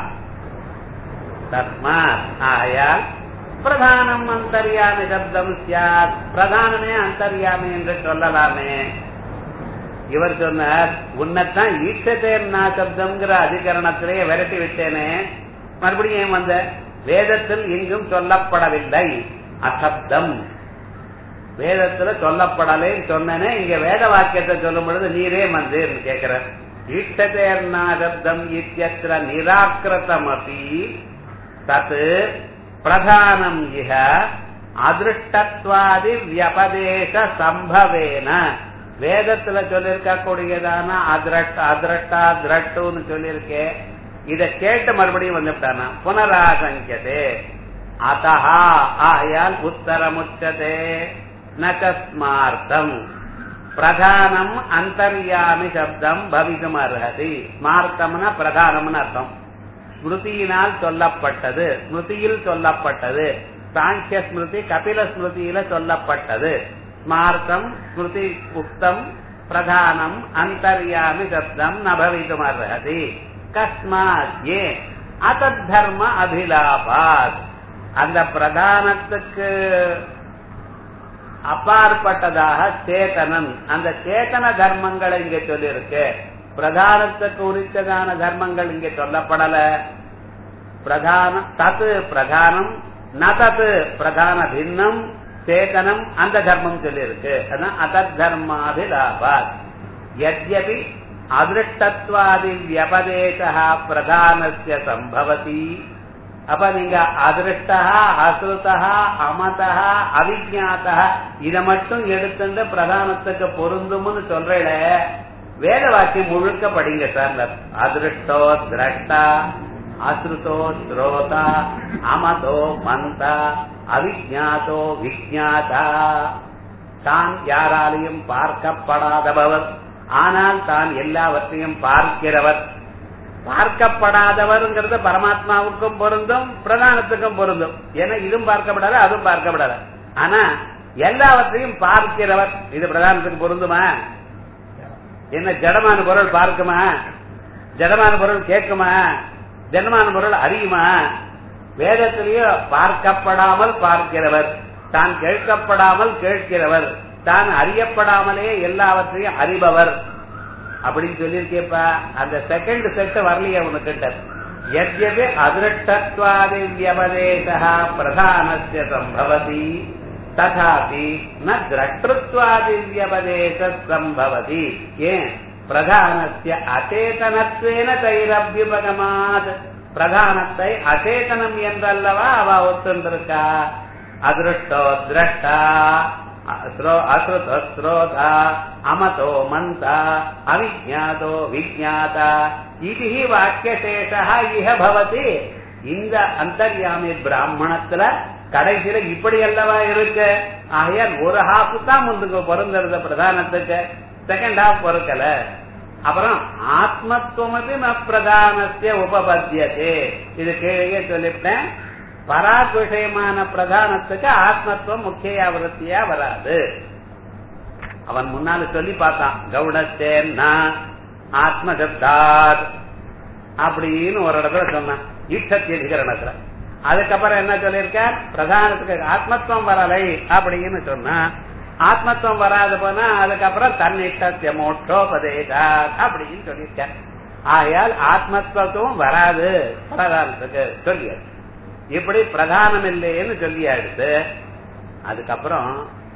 தஸ்மாத் ஆயால் பிரதானம் அந்தர்யாமி சப்தம் சியாத் பிரதானமே அந்தர்யாமி என்று சொல்லலாமே இவர் சொன்னார் உன்னைத்தான் ஈட்டத்தேன்னா சப்தம்ங்கிற அதிகரணத்திலே விரட்டி விட்டேனே மறுபடியும் ஏன் வந்த வேதத்தில் எங்கும் சொல்லப்படவில்லை அசப்தம் வேதத்துல சொல்லப்படலைன்னு சொன்னனே இங்க வேத வாக்கியத்தை சொல்லும் பொழுது நீரே வந்து கேட்கிற ஈட்டதேர்னா சப்தம் இத்தியத்திர நிராகிருத்தம் அப்படி தத் பிரதானம் இஹ அதிருஷ்டத்வாதி வியபதேச சம்பவேன வேதத்துல சொல்லிருக்கக்கூடியதான அதிரட் அதிரட்டா திரட்டுன்னு சொல்லியிருக்கே இத கேட்டு மறுபடியும் வந்துட்டானா புனராசங்கியதே அத்தஹா ஆயால் உத்தரமுச்சதே நஸ்மார்த்தம் பிரதானம் அந்தர்யாமி சப்தம் பவிதும் அர்ஹதி ஸ்மார்த்தம்னா பிரதானம்னு அர்த்தம் ஸ்மிருதியினால் சொல்லப்பட்டது ஸ்மிருதியில் சொல்லப்பட்டது சாங்கிய ஸ்மிருதி கபில ஸ்மிருதியில சொல்லப்பட்டது ஸ்மார்த்தம் ஸ்மிருதி உக்தம் பிரதானம் அந்தர்யாமி சப்தம் நபவிதும் அர்ஹதி கஸ்மாத் ஏ அத்தத் தர்ம அபிலாபாத் அந்த பிரதானத்துக்கு அப்பாற்பட்டதாக சேதனன் அந்த சேத்தன தர்மங்கள் இங்க சொல்லியிருக்கு பிரதானத்துக்கு உரித்ததான தர்மங்கள் இங்க சொல்லப்படல பிரதான தத்து பிரதானம் ந தத்து பிரதான பின்னம் சேதனம் அந்த தர்மம் சொல்லியிருக்கு அதான் அதத் தர்மாபிலாபாத் யத்யபி அதிருஷ்டத்வாதி வியபதேசா பிரதானஸ்ய சம்பவதி அப்ப நீங்க அதிருஷ்டா அசுருத்தா அமதா அவிஜாத்தா இத மட்டும் எடுத்துட்டு பிரதானத்துக்கு பொருந்தும்னு சொல்றேல வேத வாக்கியம் முழுக்க படிங்க சார் அதிருஷ்டோ திரஷ்டா அசுருத்தோ ஸ்ரோதா அமதோ மந்தா அவிஜாத்தோ விஜாதா தான் யாராலையும் பார்க்கப்படாதவர் ஆனால் தான் எல்லாவற்றையும் பார்க்கிறவர் பார்க்கப்படாதவர்ங்கிறது பரமாத்மாவுக்கும் பொருந்தும் பிரதானத்துக்கும் பொருந்தும் ஏன்னா இதுவும் பார்க்கப்படாது அதுவும் பார்க்கப்படாது ஆனா எல்லாவற்றையும் பார்க்கிறவர் இது பிரதானத்துக்கு பொருந்துமா என்ன ஜடமான பொருள் பார்க்குமா ஜடமான பொருள் கேட்குமா ஜென்மான பொருள் அறியுமா வேதத்திலேயோ பார்க்கப்படாமல் பார்க்கிறவர் தான் கேட்கப்படாமல் கேட்கிறவர் தான் அறியப்படாமலே எல்லாவற்றையும் அறிபவர் அப்படின்னு சொல்லியிருக்கேப்பா அந்த செகண்ட் செட் வரலையே உனக்கிட்ட எத்யது அதிருஷ்டத்வாதி வியபதேசா பிரதானஸ்ய சம்பவதி ததாபி ந திரஷ்டத்வாதி வியபதேச சம்பவதி ஏன் பிரதானஸ்ய அச்சேதனத்வேன தைரபியுபகமாத் பிரதானத்தை அச்சேதனம் என்றல்லவா அவ ஒத்துண்டிருக்கா அதிருஷ்டோ திரஷ்டா அசுருத ஸ்ரோதா அமதோ மந்தா அவிஜாதோ விஜாதா இது வாக்கியசேஷா இஹ பவதி இந்த அந்தர்யாமி பிராமணத்துல கடைசியில இப்படி அல்லவா இருக்கு ஆகையால் ஒரு ஹாஃப் தான் முந்துக்கு பொருந்துறது பிரதானத்துக்கு செகண்ட் ஹாஃப் பொறுக்கல அப்புறம் ஆத்மத்துவமதி ந பிரதானஸ்ய உபபத்தியதே இது கீழே சொல்லிவிட்டேன் பராக் விஷயமான பிரதானத்துக்கு ஆத்மத்துவம் முக்கிய விருத்தியா வராது அவன் முன்னால சொல்லி பார்த்தான் கவுடத்தேன்னா ஆத்மசப்தாத் அப்படின்னு ஒரு இடத்துல சொன்னான் ஈட்சத்தி அதிகரணத்துல அதுக்கப்புறம் என்ன சொல்லியிருக்கார் பிரதானத்துக்கு ஆத்மத்துவம் வரலை அப்படின்னு சொன்னா ஆத்மத்துவம் வராது போனா அதுக்கப்புறம் தன்னிஷ்டத்திய மோட்சோபதேதா அப்படின்னு சொல்லியிருக்கார் ஆகையால் ஆத்மத்துவத்துவம் வராது பிரதானத்துக்கு சொல்லியாச்சு இப்படி பிரதானம் இல்லைன்னு சொல்லியாடுது அதுக்கப்புறம்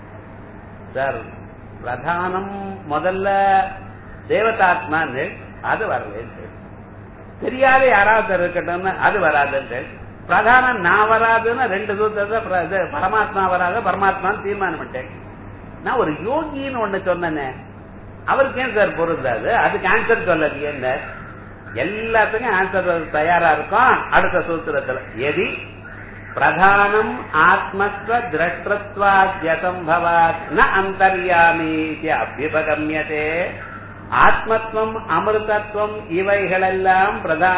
சார் பிரதானம் முதல்ல தேவதாத்மான்னு அது வரலன்னு தெரியாத யாராவது இருக்கட்டும்னு அது வராதுன்னு பிரதானம் நான் வராதுன்னு ரெண்டு சூத்திரத்தை பரமாத்மா வராது பரமாத்மான்னு தீர்மானம் பண்ணிட்டேன் நான் ஒரு யோகின்னு ஒண்ணு சொன்னேனே அவருக்கு ஏன் சார் பொருந்தாது அதுக்கு ஆன்சர் சொல்லலையே என்ன எல்லாத்துக்கும் ஆன்சர் தயாரா இருக்கும் அடுத்த சூத்திரத்துல எதி பிரதானம் ஆத்மத்வ திரஷ்டத்வாத்யசம்பவாத் ந அந்தர்யாமி அபியுபகமியதே ஆத்மத்துவம் அமிர்தத்துவம் இவைகளெல்லாம்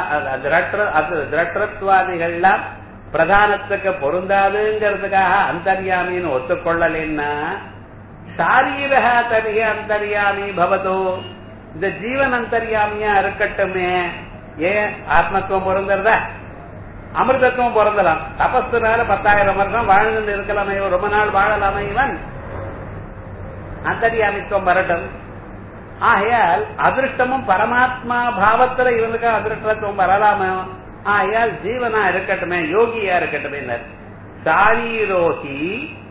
திரஷ்டத்வாதிகள்லாம் பிரதானத்துக்கு பொருந்தாதுங்கிறதுக்காக அந்தர்யாமின்னு ஒத்துக்கொள்ளலைன்னா சாரீரக தனிக அந்தர்யாமி பவதோ இந்த ஜீவன் அந்தர்யாமியா இருக்கட்டுமே ஏன் ஆத்மத்துவம் பொருந்துறதா அமிர்தத்துவம் பொருந்தலாம் தபஸ்துனால பத்தாயிரம் வருஷம் வாழ்ந்து இருக்கலாமே ரொம்ப நாள் வாழலாமே இவன் அந்தர்யாமித்துவம் வரட்டும் ஆகையால் அதிருஷ்டமும் பரமாத்மா பாவத்துல இவனுக்கு அதிருஷ்டத்துவம் வரலாமே ஆகையால் ஜீவனா இருக்கட்டுமே யோகியா இருக்கட்டுமே சாரீரோகி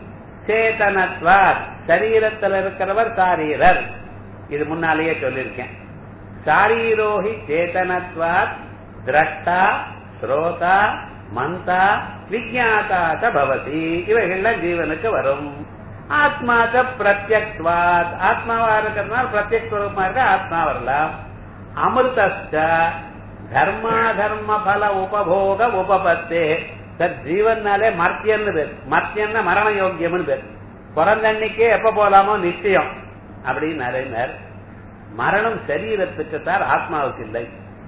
சேதனத்வார் சரீரத்தில் இருக்கிறவர் சாரீரர் இது முன்னாலேயே சொல்லியிருக்கேன் சாரீரோகி சேதனத்வாத் திரஷ்டா ஸ்ரோதா மந்தா விஜாதா பவதி இவைகள்லாம் ஜீவனுக்கு வரும் ஆத்மாச்ச பிரத்யக்வாத் ஆத்மாவா இருக்கிறதுனால பிரத்யக்வரூபமா இருக்க ஆத்மா வரலாம் அமிர்தஸ்ட தர்மா தர்ம பல உபபோக உபபத்தே சார் ஜீவன்னாலே மர்த்தியன்னு பேர் மர்த்தியன்னா மரண யோக்கியம்னு பேர் பிறந்தன்னைக்கே எப்ப போலாமோ நிச்சயம் அப்படின்னு நிறைய மரணம் சரீரத்துக்கு சார் ஆத்மாவுக்கு இல்லை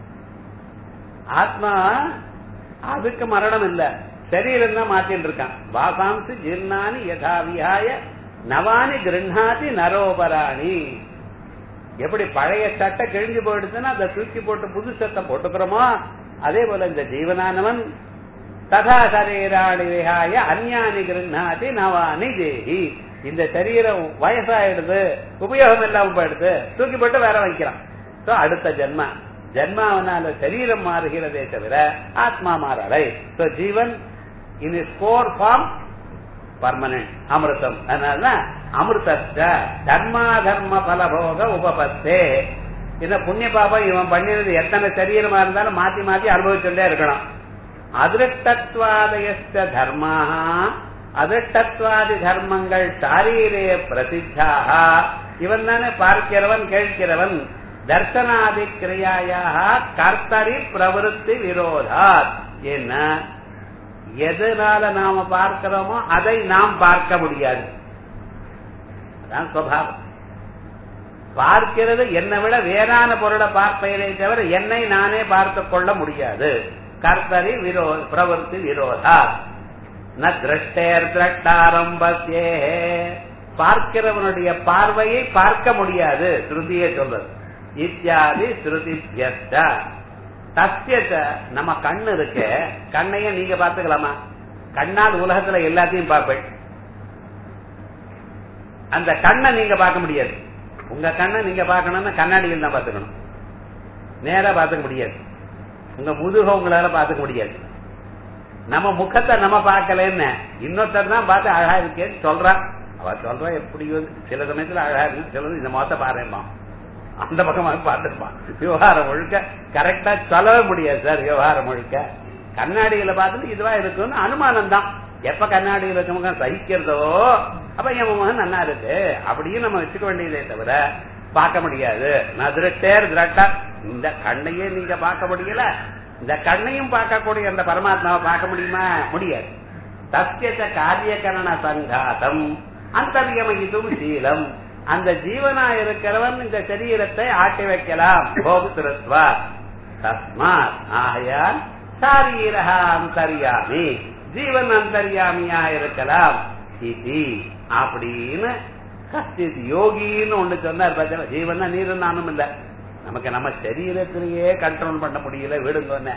ஆத்மா அதுக்கு மரணம் இல்ல சரீரம் தான் மாத்தின்னு இருக்கான் வாசாம்சு ஜீர்ணானி யதா விஹாய நவானி கிருண்ணாதி நரோபராணி எப்படி பழைய சட்டை கிழிஞ்சு போயிடுச்சுன்னா அதை தூக்கி போட்டு புது சட்டை போட்டுக்கிறோமோ அதே போல இந்த ஜீவனானவன் ததா சரீராணி விஹாய அந்யானி கிருண்ணாதி நவானி தேகி இந்த சரீரம் வயசாயிடுது உபயோகம் இல்லாம போயிடுது தூக்கி போட்டு வேற வைக்கிறான் சோ அடுத்த ஜென்மா ஜென்மாவனால சரீரம் மாறுகிறதே தவிர ஆத்மா மாறலை சோ ஜீவன் in is core form permanent அமிர்தம் அதனாலதான் அமிர்தஸ்ட தர்மா தர்ம பலபோக உபபத்தே இந்த புண்ணிய பாபம் இவன் பண்ணினது எத்தனை சரீரமா இருந்தாலும் மாத்தி மாத்தி அனுபவிச்சுட்டே இருக்கணும் அதிருஷ்டத்வாதயஸ்ட தர்மாக அதிருஷ்டத்வாதி தர்மங்கள் சாரீரே பிரசித்தாக இவன் தானே பார்க்கிறவன் கேட்கிறவன் தர்சனாதி கிரியாயாக கர்த்தரி பிரவருத்தி விரோதாத் என்ன எதனால நாம பார்க்கிறோமோ அதை நாம் பார்க்க முடியாது அதான் சுவாவம் பார்க்கிறது என்னை விட வேறான பொருளை பார்ப்பதை தவிர என்னை நானே பார்த்து கொள்ள முடியாது கர்த்தரி விரோ பிரவருத்தி விரோதா ந திருஷ்டேர் திரஷ்டாரம்பத்தே பார்க்கிறவனுடைய பார்வையை பார்க்க முடியாது ஸ்ருதியே சொல்றது இத்தியாதி ஸ்ருதிபியஸ்ட தஸ்யத்த நம்ம கண்ணு இருக்கு கண்ணைய நீங்க பாத்துக்கலாமா கண்ணால் உலகத்துல எல்லாத்தையும் பார்ப்பேன் அந்த கண்ணை நீங்க பார்க்க முடியாது உங்க கண்ணை நீங்க பார்க்கணும்னா கண்ணாடியில் தான் பாத்துக்கணும் நேரா பாத்துக்க முடியாது உங்க முதுக உங்களால பாத்துக்க முடியாது நம்ம முகத்தை நம்ம பார்க்கலன்னு இன்னொருத்தர் தான் பார்த்து அழகா இருக்கேன்னு சொல்றான் அவ சொல்றா எப்படி சில சமயத்துல அழகா இருக்கு சிலது இந்த முகத்தை பாருமா அந்த பக்கமாக பார்த்துருப்பான் விவகாரம் முழுக்க கரெக்டா சொல்லவே முடியாது சார் விவகாரம் முழுக்க கண்ணாடியில பார்த்துட்டு இதுவா இருக்குன்னு அனுமானம் தான் எப்ப கண்ணாடியில இருக்க முகம் சகிக்கிறதோ அப்ப என் முகம் நல்லா இருக்கு அப்படியும் நம்ம வச்சுக்க வேண்டியதே தவிர பார்க்க முடியாது நதிரட்டேர் திரட்டா இந்த கண்ணையே நீங்க பார்க்க முடியல இந்த கண்ணையும் பார்க்கக்கூடிய அந்த பரமாத்மாவை பார்க்க முடியுமா முடியாது தஸ்யச்ச காரியகரண சங்காதம் அந்தரியமயிதும் சீலம் அந்த ஜீவனா இருக்கிறவன் இந்த சரீரத்தை ஆட்டி வைக்கலாம் போகுத்திருத்வா தஸ்மாத் ஆகையால் சாரீரகா அந்தரியாமி ஜீவன் அந்தரியாமியா இருக்கலாம் இது அப்படின்னு கஷ்டித் யோகின்னு ஒண்ணு சொன்னார் பார்த்தா ஜீவன் நீர் நானும் இல்ல நமக்கு நம்ம சரீரத்திலேயே கண்ட்ரோல் பண்ண முடியல விடுங்க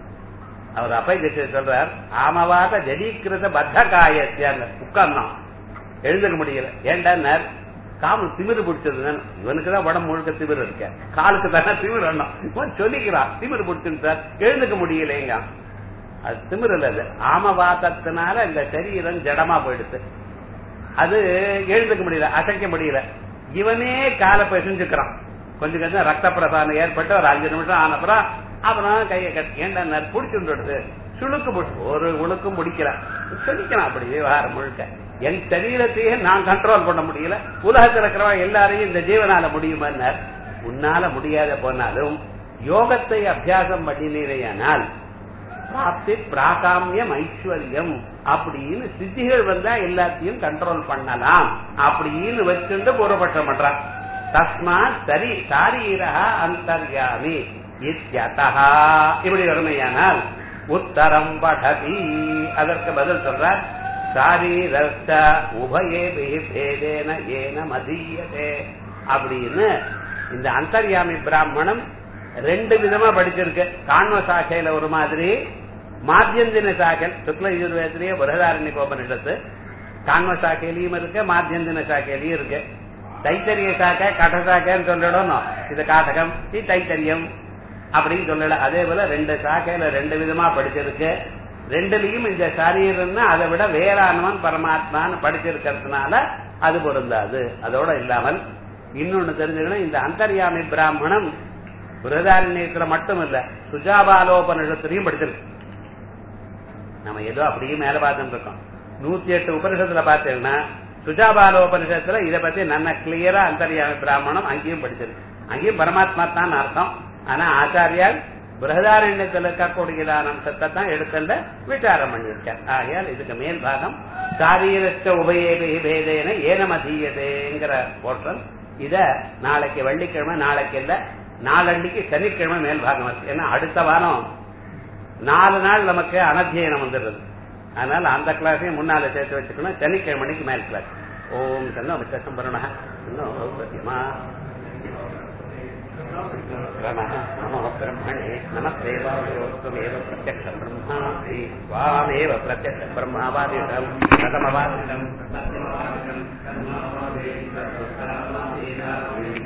அவர் அப்பை சொல்றார் ஆமவாத ஜடீகிருத பத்த காயத்தியாங்க உட்கார்ந்தான் எழுந்துக்க முடியல ஏண்டார் காமு திமிரு பிடிச்சது இவனுக்கு தான் உடம்பு முழுக்க திமிரு இருக்க காலுக்கு தானே திமிர் அண்ணம் இவன் சொல்லிக்கிறான் திமிரு பிடிச்சுன்னு சார் எழுந்துக்க முடியலைங்க அது திமிர் இல்ல அது ஆமவாதத்தினால இந்த சரீரம் ஜடமா போயிடுது அது எழுந்துக்க முடியல அசைக்க முடியல இவனே காலை பிசைஞ்சுக்கிறான் கொஞ்சம் கொஞ்சம் ரத்த பிரசாரம் ஏற்பட்டு ஒரு அஞ்சு நிமிஷம் ஆனப்புறம் அப்புறம் கையை கட்டி ஏண்டா பிடிச்சுட்டு சுழுக்கு பிடிச்சு ஒரு உழுக்கும் முடிக்கல சொல்லிக்கலாம் அப்படி விவகாரம் முழுக்க என் சரீரத்தையே நான் கண்ட்ரோல் பண்ண முடியல உலகத்தில் இருக்கிறவன் எல்லாரையும் இந்த ஜீவனால முடியுமான்னார் உன்னால முடியாத போனாலும் யோகத்தை அபியாசம் பண்ணினீரையானால் பிராப்தி பிராகாமியம் ஐஸ்வர்யம் அப்படின்னு சித்திகள் வந்தா எல்லாத்தையும் கண்ட்ரோல் பண்ணலாம் அப்படின்னு வச்சுட்டு பூர்வபட்சம் பண்றான் தஸ்மாத் சரி சாரீரா அந்தர்யாமி இத்தியதா இப்படி வறுமையானால் உத்தரம் படதி அதற்கு பதில் சொல்றார் சாரீரஸ்த உபயே பேதேன ஏன மதியதே அப்படின்னு இந்த அந்தர்யாமி பிராமணம் ரெண்டு விதமா படிச்சிருக்கு காண்வ சாக்கையில ஒரு மாதிரி மாத்தியந்தின சாக்கல் சுக்ல யுர்வேதிலேயே பிரகதாரண்ய கோபனிஷத்து காண்வ சாக்கையிலையும் இருக்கு மாத்தியந்தின சாக்கையிலையும் இருக்கு தைத்தரிய சாக்கை கட சாக்கைன்னு சொல்லிடணும் இது காட்டகம் இது தைத்தரியம் அப்படின்னு சொல்லல அதே போல ரெண்டு சாக்கையில ரெண்டு விதமா படிச்சிருக்கு ரெண்டுலயும் இந்த சரீரம்னா அதை விட வேறானவன் பரமாத்மான்னு படிச்சிருக்கிறதுனால அது பொருந்தாது அதோட இல்லாமல் இன்னொன்னு தெரிஞ்சுக்கணும் இந்த அந்தர்யாமி பிராமணம் பிரதாரண்யத்துல மட்டும் இல்ல சுஜாபாலோபனிஷத்துலயும் படிச்சிருக்கு நம்ம ஏதோ அப்படியே மேல பார்த்துட்டு இருக்கோம் நூத்தி எட்டு உபனிஷத்துல பார்த்தீங்கன்னா சுஜாபாலோபனிஷத்துல இதை பத்தி நல்ல கிளியரா அந்தர்யாமி பிராமணம் அங்கேயும் படிச்சிருக்கு அங்கேயும் பரமாத்மா தான் அர்த்தம் ஆனா ஆச்சாரியால் பிரகதாரண்யத்தில் இருக்கக்கூடியதான அம்சத்தை தான் எடுத்துட்ட விசாரம் பண்ணியிருக்கார் ஆகையால் இதுக்கு மேல் பாகம் சாரீரத்த உபயேபி பேதேன ஏனமதீயதேங்கிற போர்ஷன் இத நாளைக்கு வெள்ளிக்கிழமை நாளைக்கு இல்ல நாளன்னைக்கு சனிக்கிழமை மேல் பாகம் இருக்கு ஏன்னா அடுத்த வாரம் நாலு நாள் நமக்கு அனத்தியனம் வந்துடுது அதனால அந்த கிளாஸையும் முன்னால சேர்த்து வச்சுக்கணும் சனிக்கிழமைக்கு மேல் கிளாஸ் ஓம் சன்னோ மிச்சம் பரண சத்தியமா नमः नमो ब्रह्मणे नमस्ते वासुत्वमेव प्रत्यक्ष ब्रह्मासि वामेव प्रत्यक्ष ब्रह्मावादितं प्रथमवादितं